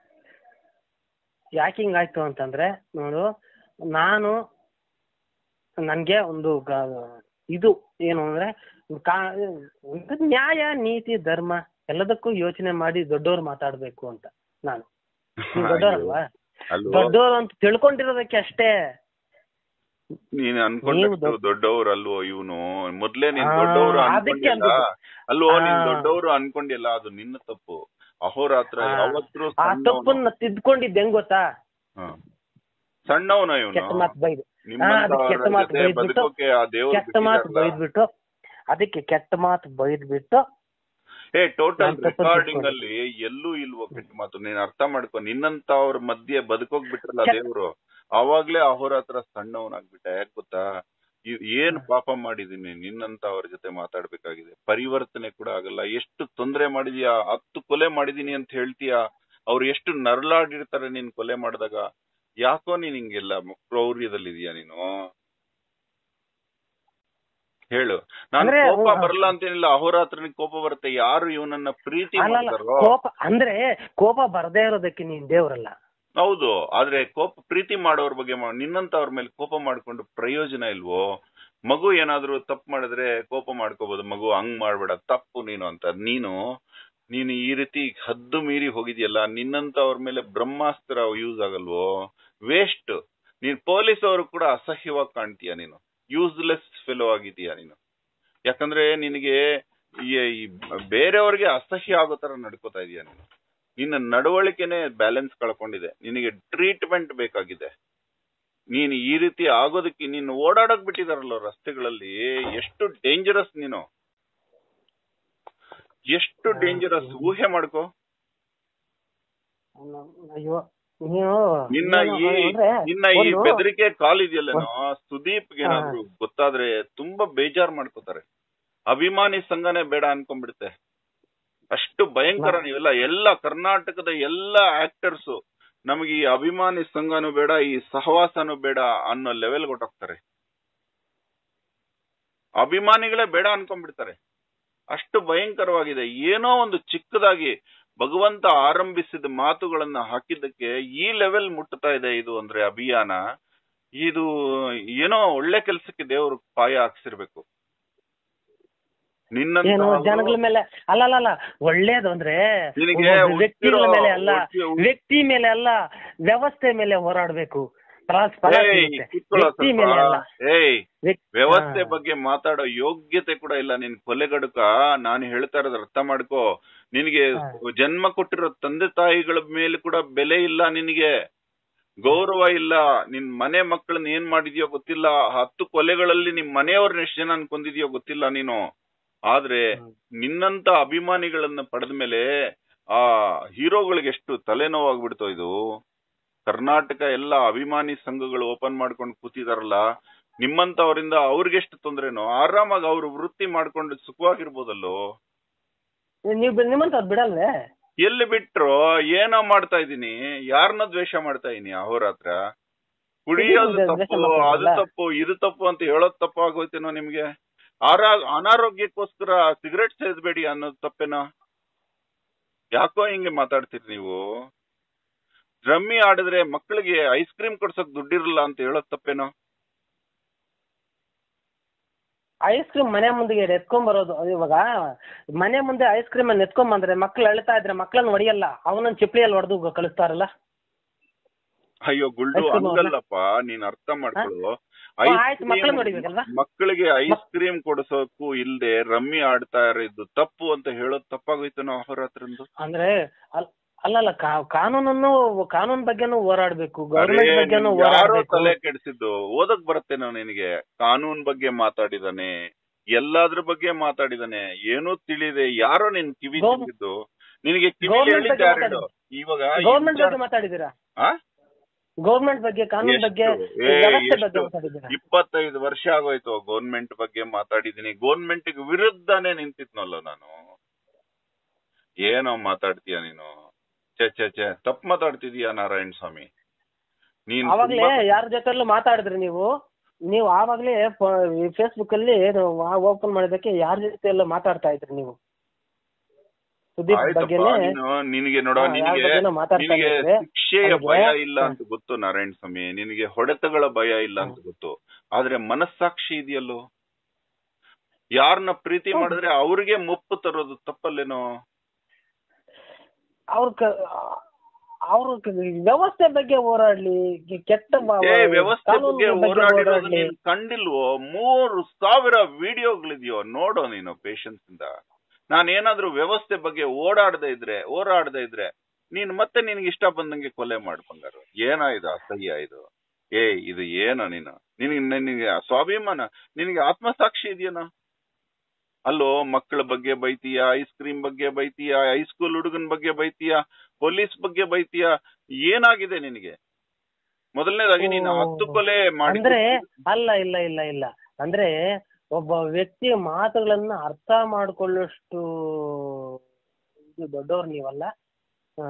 ಯಾಕೆ ಹಿಂಗಾಯ್ತು ಅಂತಂದ್ರೆ ನೋಡು ನಾನು ನನ್ಗೆ ಒಂದು ಗ- ಇದು ಏನು ಅಂದ್ರೆ ಕಾ- ಒಂದು ನ್ಯಾಯ ನೀತಿ ಧರ್ಮ ಎಲ್ಲದಕ್ಕೂ ಯೋಚನೆ ಮಾಡಿ ದೊಡ್ಡವ್ರು ಮಾತಾಡ್ಬೇಕು ಅಂತ ನಾನು ನೀವ್ ದೊಡ್ಡವ್ರಲ್ವಾ ಅಲ್ವೋ ದೊಡ್ಡವ್ರು ಅಂತ ತಿಳ್ಕೊಂಡಿರೋದಕ್ಕೆ ಅಷ್ಟೇ ನೀನ್ ಅನ್ಕೊಂಡಷ್ಟು ದೊಡ್ಡ- ದೊಡ್ಡವ್ರು ಅಲ್ವೋ ಇವನು ಮೊದ್ಲೇ ನೀನ್ ಆ, ದೊಡ್ಡವ್ರು ಅದಕ್ಕೆ ಅನ್ಕೊಂಡಿಲ್ಲ ಅಂದಿದ್ದು. ಅಲ್ವೋ ನೀನ್ ಆ. ದೊಡ್ಡವ್ರು ಅನ್ಕೊಂಡಿಲ್ಲ ಅದು ನಿನ್ನ ತಪ್ಪು ಅಹೋರಾತ್ರ ಆ, ಯಾವತ್ತೂ ಆ ತಪ್ಪನ್ನ ತಿದ್ಕೊಂಡಿದ್ದೆ ಹೆಂಗ್ ಗೊತ್ತಾ ಸಣ್ಣವನ ಕೆಟ್ಟ ಇವನು ಮಾತು ಬೈದು ಆ, ನಿಮ್ಮಂತವರ ಅದಕ್ಕೆ ಕೆಟ್ಟ ಮಾತು ಜೊತೆ ಬೈದ್ಬಿಟ್ಟು ಬದುಕೋಕೆ ಆ ದೇವ್ರು ಕೆಟ್ಟ ಮಾತು ಬಿಟ್ಟಿದಾರಲ್ಲ. ಬೈದ್ಬಿಟ್ಟು ಅದಕ್ಕೆ ಕೆಟ್ಟ ಮಾತು ಬೈದ್ಬಿಟ್ಟು ಏ ಟೋಟಲ್ ನಾನ್ ತಪ್ಪು ರೆಕಾರ್ಡಿಂಗ್ ತಿಳ್ಕೊಂಡೆ. ಅಲ್ಲಿ ಎಲ್ಲೂ ಇಲ್ವೋ ಕೆಟ್ಟ ಮಾತು ನೀನ್ ಅರ್ಥ ಮಾಡ್ಕೊ ನಿನ್ನಂತವ್ರ ಮಧ್ಯೆ ಬದುಕೋಗ್ ಬಿಟ್ರಲ್ಲ ಕೆಟ್ಟ- ದೇವ್ರು ಅವಾಗ್ಲೇ ಅಹೋರಾತ್ರ ಸಣ್ಣವನಾಗ್ಬಿಟ್ಟ ಯಾಕೆ ಗೊತ್ತಾ ಇ- ಏನ್ ಪಾಪ ಮಾಡಿದೀನಿ ನಿನ್ನಂತ ಅವ್ರ ಜೊತೆ ಮಾತಾಡ್ಬೇಕಾಗಿದೆ ಪರಿವರ್ತನೆ ಕೂಡ ಆಗಲ್ಲ ಎಷ್ಟು ತೊಂದ್ರೆ ಮಾಡಿದ್ಯಾ ಹತ್ತು ಕೊಲೆ ಮಾಡಿದೀನಿ ಅಂತ ಹೇಳ್ತೀಯಾ ಅವ್ರು ಎಷ್ಟು ನರಳಾಡಿರ್ತಾರೆ ನೀನ್ ಕೊಲೆ ಮಾಡಿದಾಗ ಯಾಕೋ ನೀನ್ ಹಿಂಗೆಲ್ಲ ಕ್ರೌರ್ಯದಲ್ಲಿದ್ಯಾ ನೀನು ಹೇಳು ನಾನು ಅಂದ್ರೆ ಕೋಪ ಅವ್ನು- ಬರಲ್ಲ ಅಂತೇನಿಲ್ಲ ಅಹೋರಾತ್ರನಿಗೆ ಕೋಪ ಬರುತ್ತೆ ಯಾರು ಇವನನ್ನ ಪ್ರೀತಿ ಅಲ್ಲಲ್ಲ ಮಾಡ್ತಾರೋ ಕೋಪ ಅಂದ್ರೆ ಕೋಪ ಬರದೇ ಇರೋದಕ್ಕೆ ನೀನ್ ದೇವ್ರಲ್ಲ ಹೌದು ಆದ್ರೆ ಕೋಪ ಪ್ರೀತಿ ಮಾಡೋರ್ ಬಗ್ಗೆ ಮಾ- ನಿನ್ನಂತವ್ರ ಮೇಲೆ ಕೋಪ ಮಾಡ್ಕೊಂಡು ಪ್ರಯೋಜನ ಇಲ್ವೋ ಮಗು ಏನಾದ್ರೂ ತಪ್ಪು ಮಾಡಿದ್ರೆ ಕೋಪ ಮಾಡ್ಕೋಬಹುದು ಮಗು ಹಂಗ್ ಮಾಡ್ಬೇಡ ತಪ್ಪು ನೀನು ಅಂತ ನೀನು ನೀನು ಈ ರೀತಿ ಹದ್ದು ಮೀರಿ ಹೋಗಿದ್ಯಲ್ಲ ನಿನ್ನಂತವ್ರ ಮೇಲೆ ಬ್ರಹ್ಮಾಸ್ತ್ರ ಯೂಸ್ ಆಗಲ್ವೋ ವೇಸ್ಟ್ ನೀನ್ ಪೊಲೀಸ್ ಅವರು ಕೂಡ ಅಸಹ್ಯವಾಗಿ ಕಾಣ್ತೀಯ ನೀನು ಯೂಸ್ಲೆಸ್ ಫೆಲೋ ಆಗಿದೀಯ ನೀನು ಯಾಕಂದ್ರೆ ನಿನಗೆ ಈ- ಈ ಬೇರೆಯವ್ರಿಗೆ ಅಸಹ್ಯ ಆಗೋ ತರ ನಡ್ಕೋತಾ ಇದೀಯ ನೀನು ನಿನ್ನ ನಡವಳಿಕೆನೆ ಬ್ಯಾಲೆನ್ಸ್ ಕಳ್ಕೊಂಡಿದೆ ನಿನಗೆ ಟ್ರೀಟ್ಮೆಂಟ್ ಬೇಕಾಗಿದೆ ನೀನು ಈ ರೀತಿ ಆಗೋದಕ್ಕೆ ನೀನು ಓಡಾಡಕ್ ಬಿಟ್ಟಿದಾರಲ್ಲ ರಸ್ತೆಗಳಲ್ಲಿ ಎಷ್ಟು ಡೇಂಜರಸ್ ನೀನು ಎಷ್ಟು ಡೇಂಜರಸ್ ಊಹೆ ಮಾಡ್ಕೋ ಅಯ್ಯೋ ನೀವು ನಿನ್ನ ಏನು ಈ ಅಂದ್ರೆ ನಿನ್ನ ಈ ಒಂದು- ಬೆದರಿಕೆ ಕಾಲ್ ಇದೆಯಲ್ಲೇನೋ ಸುದೀಪ್ಗೆ ಏನಾದ್ರು ಗೊತ್ತಾದ್ರೆ ತುಂಬಾ ಬೇಜಾರ್ ಮಾಡ್ಕೋತಾರೆ ಅಭಿಮಾನಿ ಸಂಘನೇ ಬೇಡ ಅನ್ಕೊಂಡ್ಬಿಡುತ್ತೆ ಅಷ್ಟು ಭಯಂಕರ ನಾ- ನೀವೆಲ್ಲ ಎಲ್ಲ ಕರ್ನಾಟಕದ ಎಲ್ಲ ಆಕ್ಟರ್ಸ್ ನಮಗೆ ಈ ಅಭಿಮಾನಿ ಸಂಘನೂ ಬೇಡ ಈ ಸಹವಾಸನೂ ಬೇಡ ಅನ್ನೋ ಲೆವೆಲ್ ಹೊಟ್ಟೋಗ್ತಾರೆ ಅಭಿಮಾನಿಗಳೇ ಬೇಡ ಅನ್ಕೊಂಡ್ಬಿಡ್ತಾರೆ ಅಷ್ಟು ಭಯಂಕರವಾಗಿದೆ ಏನೋ ಒಂದು ಚಿಕ್ಕದಾಗಿ ಭಗವಂತ ಆರಂಭಿಸಿದ ಮಾತುಗಳನ್ನ ಹಾಕಿದ್ದಕ್ಕೆ ಈ ಲೆವೆಲ್ ಮುಟ್ಟುತ್ತಾ ಇದೆ ಇದು ಅಂದ್ರೆ ಅಭಿಯಾನ ಇದು ಏನೋ ಒಳ್ಳೆ ಕೆಲಸಕ್ಕೆ ದೇವರು ಪಾಯ ಹಾಕ್ಸಿರ್ಬೇಕು ನಿನ್ನ ಏನು ಜನಗಳ ಮೇಲೆ ಅಲ್ಲ ಅಲ್ಲ ಅಲ್ಲ ಒಳ್ಳೇದು ಅಂದ್ರೆ ನಿನಗೆ ಒಬ್ಬ ವ್ಯಕ್ತಿಗಳ ಹುಟ್ಟಿರೋ- ಮೇಲೆ ಅಲ್ಲ ಹುಟ್ಟಿ- ವ್ಯಕ್ತಿ ಮೇಲೆ ಅಲ್ಲ ವ್ಯವಸ್ಥೆ ಮೇಲೆ ಹೋರಾಡ್ಬೇಕು ಫಲ- ಫಲ ಏಯ್, ಸಿಗುತ್ತೆ. ಕೂತ್ಕೊಳ್ಳೋ ವ್ಯಕ್ತಿ ಸ್ವಲ್ಪ. ಮೇಲೆ ಅಲ್ಲ ಏಯ್ ವ್ಯಕ್ತಿ- ವ್ಯವಸ್ಥೆ ಹಾ. ಬಗ್ಗೆ ಮಾತಾಡೋ ಯೋಗ್ಯತೆ ಕೂಡ ಇಲ್ಲ ನಿನ್ ಕೊಲೆಗಡುಕ ನಾನು ಹೇಳ್ತಾ ಇರೋದು ಅರ್ಥ ಮಾಡ್ಕೋ ನಿನಗೆ ಹಾ. ಜನ್ಮ ಕೊಟ್ಟಿರೋ ತಂದೆ ತಾಯಿಗಳ ಮೇಲೆ ಕೂಡ ಬೆಲೆ ಇಲ್ಲ ನಿನಗೆ ಗೌರವ ಇಲ್ಲ ನಿನ್ ಮನೆ ಮಕ್ಕಳನ್ನ ಏನ್ ಮಾಡಿದ್ಯೋ ಗೊತ್ತಿಲ್ಲ ಹತ್ತು ಕೊಲೆಗಳಲ್ಲಿ ನಿಮ್ ಮನೆಯವ್ರನ್ನ ಎಷ್ಟು ಜನ ಅನ್ಕೊಂಡಿದ್ಯೋ ಗೊತ್ತಿಲ್ಲ ನೀನು ಆದ್ರೆ ಹ್ಮ್. ನಿನ್ನಂತ ಅಭಿಮಾನಿಗಳನ್ನ ಪಡೆದ ಮೇಲೆ ಆ ಹೀರೋಗಳಿಗೆ ಎಷ್ಟು ತಲೆನೋವಾಗ್ಬಿಡ್ತೋ ಇದು ಕರ್ನಾಟಕ ಎಲ್ಲ ಅಭಿಮಾನಿ ಸಂಘಗಳು ಓಪನ್ ಮಾಡ್ಕೊಂಡು ಕೂತಿದಾರಲ್ಲ ನಿಮ್ಮಂತವರಿಂದ ಅವ್ರಿಗೆಷ್ಟು ತೊಂದ್ರೆನೋ ಆರಾಮಾಗಿ ಅವ್ರು ವೃತ್ತಿ ಮಾಡ್ಕೊಂಡು ಸುಖವಾಗಿರ್ಬೋದಲ್ಲೋ ನೀವು ನಿಮ್ಮಂತವ್ರು ಬಿಡಲ್ವೇ ಎಲ್ಲಿ ಬಿಟ್ರು ಏನೋ ಮಾಡ್ತಾ ಇದೀನಿ ಯಾರನ್ನ ದ್ವೇಷ ಮಾಡ್ತಾ ಇದೀನಿ ಅಹೋರಾತ್ರ ಕುಡಿಯೋದು ದ್ವೇಷ ತಪ್ಪು ಮಾಡ್ತಾ ಅದು ಇರಲ್ಲ. ತಪ್ಪು ಇದು ತಪ್ಪು ಅಂತ ಹೇಳೋದ್ ತಪ್ಪು ಆಗೋಯ್ತೇನೋ ನಿಮ್ಗೆ ಆರಾ ಅನಾರೋಗ್ಯಕ್ಕೋಸ್ಕರ ಸಿಗರೆಟ್ ಸೇದ್ಬೇಡಿ ಅನ್ನೋದು ತಪ್ಪೇನೋ ಯಾಕೋ ಹಿಂಗೆ ಮಾತಾಡ್ತೀರಿ ನೀವು ರಮ್ಮಿ ಆಡಿದ್ರೆ ಮಕ್ಕಳಿಗೆ ಐಸ್ ಕ್ರೀಮ್ ಕೊಡ್ಸಕ್ ದುಡ್ಡಿರಲ್ಲ ಅಂತ ಹೇಳೋದ್ ತಪ್ಪೇನೋ ಐಸ್ ಕ್ರೀಮ್ ಮನೆ ಮುಂದೆ ಎತ್ಕೊಂಡ್ ಬರೋದು ಅದು ಇವಾಗ ಮನೆ ಮುಂದೆ ಐಸ್ ಕ್ರೀಮ್ ಅನ್ನ ಎತ್ಕೊಂಡ್ ಬಂದ್ರೆ ಮಕ್ಳು ಅಳ್ತಾ ಇದ್ರೆ ಮಕ್ಳನ್ನ ಹೊಡಿಯಲ್ಲ ಅವನನ್ನ ಚಿಪ್ಳಿಯಲ್ಲಿ ಹೊಡೆದು ಕಳಿಸ್ತಾರಲ್ಲ ಅಯ್ಯೋ ಗುಲ್ಡು Ice cream ಹಂಗಲ್ಲಪ್ಪ ನೀನ್ ಅರ್ಥ ಮಾಡ್ಕೊಳ್ಳು ಹಾ, ಐಸ್ ಆಯ್ತು, ಮಕ್ಳನ್ನ ಹೊಡಿಬೇಕಲ್ವಾ? ಮಕ್ಕಳಿಗೆ ಐಸ್ ಕ್ರೀಮ್ ಕೊಡಿಸೋಕು ಇಲ್ದೆ ರಮ್ಮಿ ಆಡ್ತಾ ಇರೋದು ತಪ್ಪು ಅಂತ ಹೇಳೋದ್ ತಪ್ಪಾಗೋಯ್ತು ನಾವು ಅಹೋರಾತ್ರಂದು ಅಂದ್ರೆ ಅಲ್- ಅಲ್ಲಲ್ಲ ಕಾ- ಕಾನೂನನ್ನು ಕಾನೂನ್ ಬಗ್ಗೆನೂ ಹೋರಾಡ್ಬೇಕು ಗೌರ್ಮೆಂಟ್ ಬಗ್ಗೆನೂ ಯಾರೋ ಹೋರಾಡ್ಬೇಕು ತಲೆ ಕೆಡಿಸಿದ್ದು ಓದಕ್ ಬರುತ್ತೇನೋ ನಿನಗೆ ಕಾನೂನ್ ಬಗ್ಗೆ ಮಾತಾಡಿದಾನೆ ಎಲ್ಲಾದ್ರ ಬಗ್ಗೆ ಮಾತಾಡಿದಾನೆ ಏನೋ ತಿಳಿದೆ ಯಾರೋ ನಿನ್ ಕಿವಿ ಗೌ- ತಿಂದಿದ್ದು ನಿನಗೆ ಕಿವಿ ಗೌರ್ಮೆಂಟ್ ಹೇಳಿದ್ದ ಬಗ್ಗೆ ಯಾರು ಇವಾಗ ಈ ಗೌರ್ಮೆಂಟ್ ವಿಚಾರ- ಬಗ್ಗೆ ಮಾತಾಡಿದೀರಾ ಆ? ಗೌರ್ಮೆಂಟ್ ಬಗ್ಗೆ ಕಾನೂನ್ ಎಷ್ಟು? ಬಗ್ಗೆ ಏ, ವ್ಯವಸ್ಥೆ ಎಷ್ಟು? ಬಗ್ಗೆ ಮಾತಾಡಿದ್ದೀರಾ ಇಪ್ಪತ್ತೈದು ವರ್ಷ ಆಗೋಯ್ತು ಗೌರ್ಮೆಂಟ್ ಬಗ್ಗೆ ಮಾತಾಡಿದೀನಿ ಗೌರ್ಮೆಂಟ್ ವಿರುದ್ಧನೇ ನಿಂತಿದ್ನಲ್ಲ ನಾನು ಏನೋ ಮಾತಾಡ್ತೀಯ ನೀನು ಛೆ ಛೆ ಛೆ ತಪ್ಪು ಮಾತಾಡ್ತಿದೀಯ ನಾರಾಯಣ ಸ್ವಾಮಿ ನೀನ್ ಅವಾಗ್ಲೇ ತುಂಬಾ- ಯಾರ ಜೊತೆಲ್ಲೂ ಮಾತಾಡಿದ್ರಿ ನೀವು ನೀವು ಆವಾಗ್ಲೇ ಫೇಸ್ಬುಕ್ ಅಲ್ಲಿ ಓಪನ್ ಮಾಡಿದಕ್ಕೆ ಯಾರ ಜೊತೆ ಎಲ್ಲ ಮಾತಾಡ್ತಾ ಇದ್ರಿ ನೀವು ಸುದೀಪ್ ಆಯ್ತಪ್ಪ, ಬಗ್ಗೆನೇ ನೀನು ನಿನಗೆ ನೋಡೋ ಹಾ, ಯಾರ್ ನಿನಗೆ ಬಗ್ಗೆನೋ ಮಾತಾಡ್ತಾ ನಿನಗೆ ಇದ್ರೆ ಶಿಕ್ಷೆಯ ಅವ್ನಿಗೆ- ಭಯ ಇಲ್ಲ ಹಾ. ಅಂತ ಗೊತ್ತು ನಾರಾಯಣ ಸ್ವಾಮಿ ನಿನಗೆ ಹೊಡೆತಗಳ ಭಯ ಇಲ್ಲ ಅಂತ ಗೊತ್ತು ಆದ್ರೆ ಮನಸ್ಸಾಕ್ಷಿ ಇದೆಯಲ್ಲೋ ಯಾರನ್ನ ಪ್ರೀತಿ ಹೌದು. ಮಾಡಿದ್ರೆ ಅವ್ರಿಗೆ ಮುಪ್ಪು ತರೋದು ತಪ್ಪಲ್ಲೇನೋ ಅವ್ರ ಅವ್ರ ವ್ಯವಸ್ಥೆ ಬಗ್ಗೆ ಹೋರಾಡ್ಲಿ ಕೆ- ಕೆಟ್ಟ ಬ- ಏ ವ್ಯವಸ್ಥೆ ಕಾನೂನು ಬಗ್ಗೆ ಬಗ್ಗೆ ಹೋರಾಡಿರೋದು ಹೋರಾಡ್ಲಿ ನೀನ್ ಕಂಡಿಲ್ವೋ ಮೂರು ಸಾವಿರ ವಿಡಿಯೋಗಳಿದೆಯೋ ನೋಡೋ ನೀನು ಪೇಶನ್ಸ್ ಇಂದ ನಾನು ಏನಾದ್ರೂ ವ್ಯವಸ್ಥೆ ಬಗ್ಗೆ ಓಡಾಡದೆ ಇದ್ರೆ ಹೋರಾಡದೆ ಇದ್ರೆ ನೀನ್ ಮತ್ತೆ ನಿನ್ಗೆ ಇಷ್ಟ ಬಂದಂಗೆ ಕೊಲೆ ಮಾಡ್ ಬಂಗಾರು ಏನೋ ಇದು ಅಸಹ್ಯ ಇದು ಏ ಇದು ಏನೋ ನೀನು ನಿನಗೆ ನಿನಗೆ ಸ್ವಾಭಿಮಾನ ನಿನಗೆ ಆತ್ಮಸಾಕ್ಷಿ ಇದೆಯೇನೋ ಅಲ್ಲೋ ಮಕ್ಕಳ ಬಗ್ಗೆ ಬೈತೀಯ ಐಸ್ ಕ್ರೀಮ್ ಬಗ್ಗೆ ಬೈತೀಯ ಹೈಸ್ಕೂಲ್ ಹುಡುಗನ ಬಗ್ಗೆ ಬೈತೀಯ ಪೊಲೀಸ್ ಬಗ್ಗೆ ಬೈತೀಯ ಏನಾಗಿದೆ ನಿನಗೆ ಮೊದಲನೇದಾಗಿ ನೀನು ಓ. ಹತ್ತು ಕೊಲೆ ಮಾಡಿ ಅಂದ್ರೆ ಅಲ್ಲ ಇಲ್ಲ ಇಲ್ಲ ಇಲ್ಲ ಅಂದ್ರೆ ಒಬ್ಬ ವ್ಯಕ್ತಿಯ ಮಾತುಗಳನ್ನ ಅರ್ಥ ಮಾಡ್ಕೊಳ್ಳೋಷ್ಟು ಇದು ದೊಡ್ಡವ್ರು ನೀವಲ್ಲ ಆ,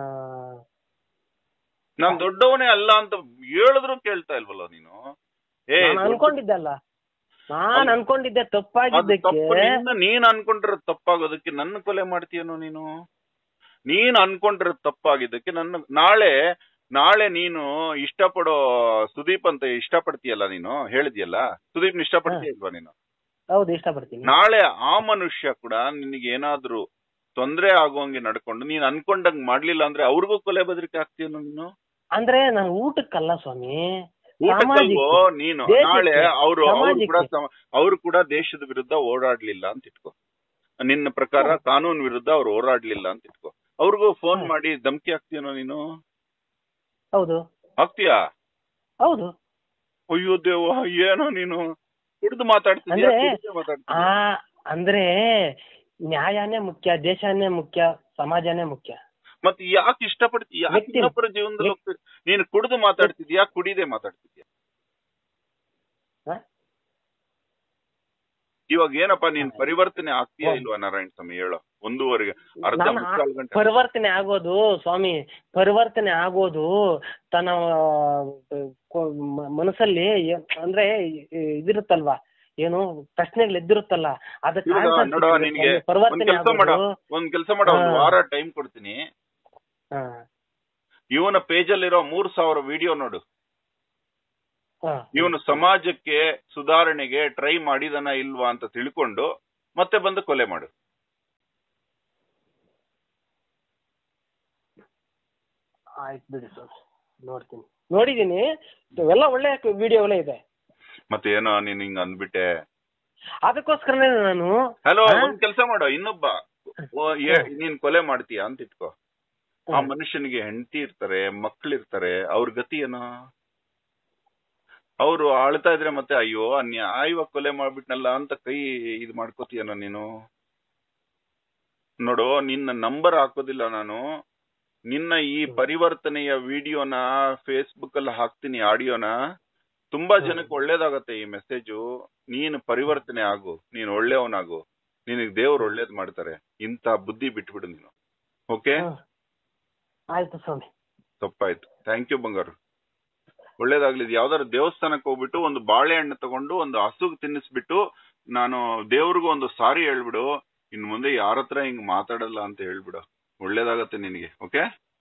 ನಾನ್ ದೊಡ್ಡವನೇ ಅಲ್ಲ ಅಂತ ಹೇಳಿದ್ರು ಕೇಳ್ತಾ ಇಲ್ವಲ್ಲ ನೀನು ಏ ನಾನ್ ಅನ್ಕೊಂಡಿದ್ದಲ್ಲ ನಾನ್ ಅನ್ಕೊಂಡಿದ್ದೆ ಅದು ತಪ್ಪಾಗಿದ್ದಕ್ಕೆ ತಪ್ಪು ನಿನ್ನ ನೀನ್ ಅನ್ಕೊಂಡಿರೋ ತಪ್ಪಾಗೋದಕ್ಕೆ ನನ್ನ ಕೊಲೆ ಮಾಡ್ತೀಯನೋ ನೀನು ನೀನ್ ಅನ್ಕೊಂಡಿರೋ ತಪ್ಪಾಗಿದ್ದಕ್ಕೆ ನನ್ನ ನಾಳೆ ನಾಳೆ ನೀನು ಇಷ್ಟಪಡೋ ಸುದೀಪ್ ಅಂತ ಇಷ್ಟಪಡ್ತೀಯಲ್ಲ ನೀನು ಹೇಳಿದ್ಯಲ್ಲ ಸುದೀಪ್ನ ಇಷ್ಟಪಡ್ತೀಯ ಇಲ್ವಾ ನೀನು ಹೌದು ಇಷ್ಟಪಡ್ತೀನಿ ನಾಳೆ ಆ ಮನುಷ್ಯ ಕೂಡ ನಿನಗೆ ಏನಾದ್ರೂ ತೊಂದ್ರೆ ಆಗೋಂಗೆ ನಡ್ಕೊಂಡು ನೀನ್ ಅನ್ಕೊಂಡಂಗ್ ಮಾಡ್ಲಿಲ್ಲ ಅಂದ್ರೆ ಅವ್ರಿಗೂ ಕೊಲೆ ಬೆದರಿಕೆ ಆಗ್ತೀಯನೋ ನೀನು ಅಂದ್ರೆ ನಾನು ಊಟಕ್ಕಲ್ಲ ಸ್ವಾಮಿ ಊಟಕ್ಕಲ್ವೋ ನೀನು ದೇಶಕ್ಕೆ, ನಾಳೆ ಅವರು ಅವ್ರು ಸಮಾಜಕ್ಕೆ. ಕೂಡ ಸಮ- ಅವ್ರು ಕೂಡ ದೇಶದ ವಿರುದ್ಧ ಓಡಾಡ್ಲಿಲ್ಲ ಅಂತ ಇಟ್ಕೋ ನಿನ್ನ ಪ್ರಕಾರ ಕಾನೂನು ವಿರುದ್ಧ ಅವ್ರು ಹೋರಾಡ್ಲಿಲ್ಲ ಅಂತ ಇಟ್ಕೋ ಅವ್ರಿಗೂ ಫೋನ್ ಹ್ಮ್. ಮಾಡಿ ಧಮ್ಕಿ ಹಾಕ್ತೀಯನೋ ನೀನು ಹೌದು ಹಾಕ್ತೀಯಾ ಹೌದು ಅಯ್ಯೋ ದೇವ ಏನೋ ನೀನು ಕುಡ್ದು ಮಾತಾಡ್ತಿದ್ಯಾ ಅಂದ್ರೆ- ಕುಡ್ದೇ ಮಾತಾಡ್ತಿದ್ಯಾ? ಆ ಅಂದ್ರೆ ನ್ಯಾಯನೇ ಮುಖ್ಯ ದೇಶನೇ ಮುಖ್ಯ ಸಮಾಜನೇ ಮುಖ್ಯ ಮತ್ತೆ ಯಾಕೆ ಇಷ್ಟಪಡ್ತೀಯ ಯಾಕೆ ವ್ಯಕ್ತಿ- ಇನ್ನೊಬ್ಬರ ಜೀವನದಲ್ಲಿ ಹೋಗ್ತೀಯ ನೀನು ಕುಡಿದು ಮಾತಾಡ್ತಿದ್ಯಾ ಕುಡಿದೇ ಮಾತಾಡ್ತಿದ್ಯಾ ಹ? ಇವಾಗ ಏನಪ್ಪಾ ನೀನ್ ಪರಿವರ್ತನೆ ಆಗ್ತೀಯಾ ಇಲ್ವಾ ನಾರಾಯಣ ಸ್ವಾಮಿ ಹೇಳೋ ಒಂದೂವರೆಗೆ ಅರ್ಧ ನಾನು ಮುಕ್ಕಾಲು ಗಂಟೆ ಪರಿವರ್ತನೆ ಆಗೋದು ಸ್ವಾಮಿ ಪರಿವರ್ತನೆ ಆಗೋದು ತನ್ನ ಆ, ಕೊ- ಮ- ಮನಸ್ಸಲ್ಲಿ ಏ- ಅಂದ್ರೆ ಇ- ಇದಿರುತ್ತಲ್ವಾ ಏನು ಪ್ರಶ್ನೆಗಳು ಎದ್ದಿರುತ್ತಲ್ಲ ಅದಕ್ಕೆ ಇವಾಗ answer ನೋಡೋ ಸಿಕ್ಕಿದ್ರೆ ನಿನ್ಗೆ ಸ್ವಾಮಿ, ಒಂದ್ ಪರಿವರ್ತನೆ ಕೆಲಸ ಮಾಡೋ ಆಗೋದು ಒಂದ್ ಕೆಲಸ ಮಾಡೋ ಒಂದ್ ಹಾ. ವಾರ ಟೈಮ್ ಕೊಡ್ತೀನಿ ಹಾ, ಇವನ ಪೇಜ್ ಅಲ್ಲಿರೋ ಮೂರ್ ಸಾವಿರ ವಿಡಿಯೋ ನೋಡು ಹಾ. ಇವನು ಸಮಾಜಕ್ಕೆ ಸುಧಾರಣೆಗೆ ಟ್ರೈ ಮಾಡಿದನ ಇಲ್ವಾ ಅಂತ ತಿಳ್ಕೊಂಡು ಮತ್ತೆ ಬಂದು ಕೊಲೆ ಮಾಡು ಆಯ್ತು ಬಿಡಿ ಸ್ವಾಮಿ ನೋಡ್ತೀನಿ ನೋಡಿದೀನಿ ಇವೆಲ್ಲ ಒಳ್ಳೆ ವಿಡಿಯೋಗಳೇ ಇದೆ ಮತ್ತೆ ಏನೋ ನೀನ್ ಹಿಂಗ್ ಅಂದ್ಬಿಟ್ಟೆ ಅದಕ್ಕೋಸ್ಕರನೇ ನಾನು ಹಲೋ ಹಾ? ಒಂದ್ ಕೆಲಸ ಮಾಡೋ ಇನ್ನೊಬ್ಬ ಓ, ಏ- ನೀನ್ ಕೊಲೆ ಮಾಡ್ತೀಯ ಅಂತ ಇಟ್ಕೋ ಆ ಹ್ಮ್. ಮನುಷ್ಯನಿಗೆ ಹೆಂಡತಿ ಇರ್ತಾರೆ ಮಕ್ಳಿರ್ತಾರೆ ಅವ್ರ ಗತಿ ಏನೋ ಅವ್ರು ಆಳ್ತಾ ಇದ್ರೆ ಮತ್ತೆ ಅಯ್ಯೋ ಅನ್ಯಾಯವಾಗಿ ಕೊಲೆ ಮಾಡ್ಬಿಟ್ನಲ್ಲ ಅಂತ ಕೈ ಇದ್ ಮಾಡ್ಕೋತೀಯನೋ ನೀನು ನೋಡು ನಿನ್ನ ನಂಬರ್ ಹಾಕೋದಿಲ್ಲ ನಾನು ನಿನ್ನ ಈ ಪರಿವರ್ತನೆಯ ವಿಡಿಯೋನ ಫೇಸ್ಬುಕ್ ಅಲ್ಲಿ ಹಾಕ್ತೀನಿ ಆಡಿಯೋನ ತುಂಬಾ ಹ್ಮ್. ಜನಕ್ಕೆ ಒಳ್ಳೇದಾಗತ್ತೆ ಈ ಮೆಸೇಜು ನೀನು ಪರಿವರ್ತನೆ ಆಗು ನೀನು ಒಳ್ಳೆಯವನಾಗು ನಿನಗ್ ದೇವ್ರು ಒಳ್ಳೇದ್ ಮಾಡ್ತಾರೆ ಇಂಥ ಬುದ್ಧಿ ಬಿಟ್ಬಿಡು ನೀನು ಓಕೆ ಹ್ಮ್. ಆಯ್ತು ಸ್ವಾಮಿ ತಪ್ಪಾಯ್ತು ಥ್ಯಾಂಕ್ ಯು ಬಂಗಾರು ಒಳ್ಳೇದಾಗ್ಲಿ ಇದು ಯಾವ್ದಾದ್ರು ದೇವಸ್ಥಾನಕ್ಕೆ ಹೋಗ್ಬಿಟ್ಟು ಒಂದು ಬಾಳೆಹಣ್ಣು ತಗೊಂಡು ಒಂದು ಹಸುಗ್ ತಿನ್ನಿಸ್ಬಿಟ್ಟು ನಾನು ದೇವ್ರಿಗೂ ಒಂದು ಸಾರಿ ಹೇಳ್ಬಿಡು ಇನ್ ಮುಂದೆ ಯಾರ ಹತ್ರ ಹಿಂಗ್ ಮಾತಾಡಲ್ಲ ಅಂತ ಹೇಳ್ಬಿಡು ಒಳ್ಳೇದಾಗತ್ತೆ ನಿನಗೆ ಓಕೆ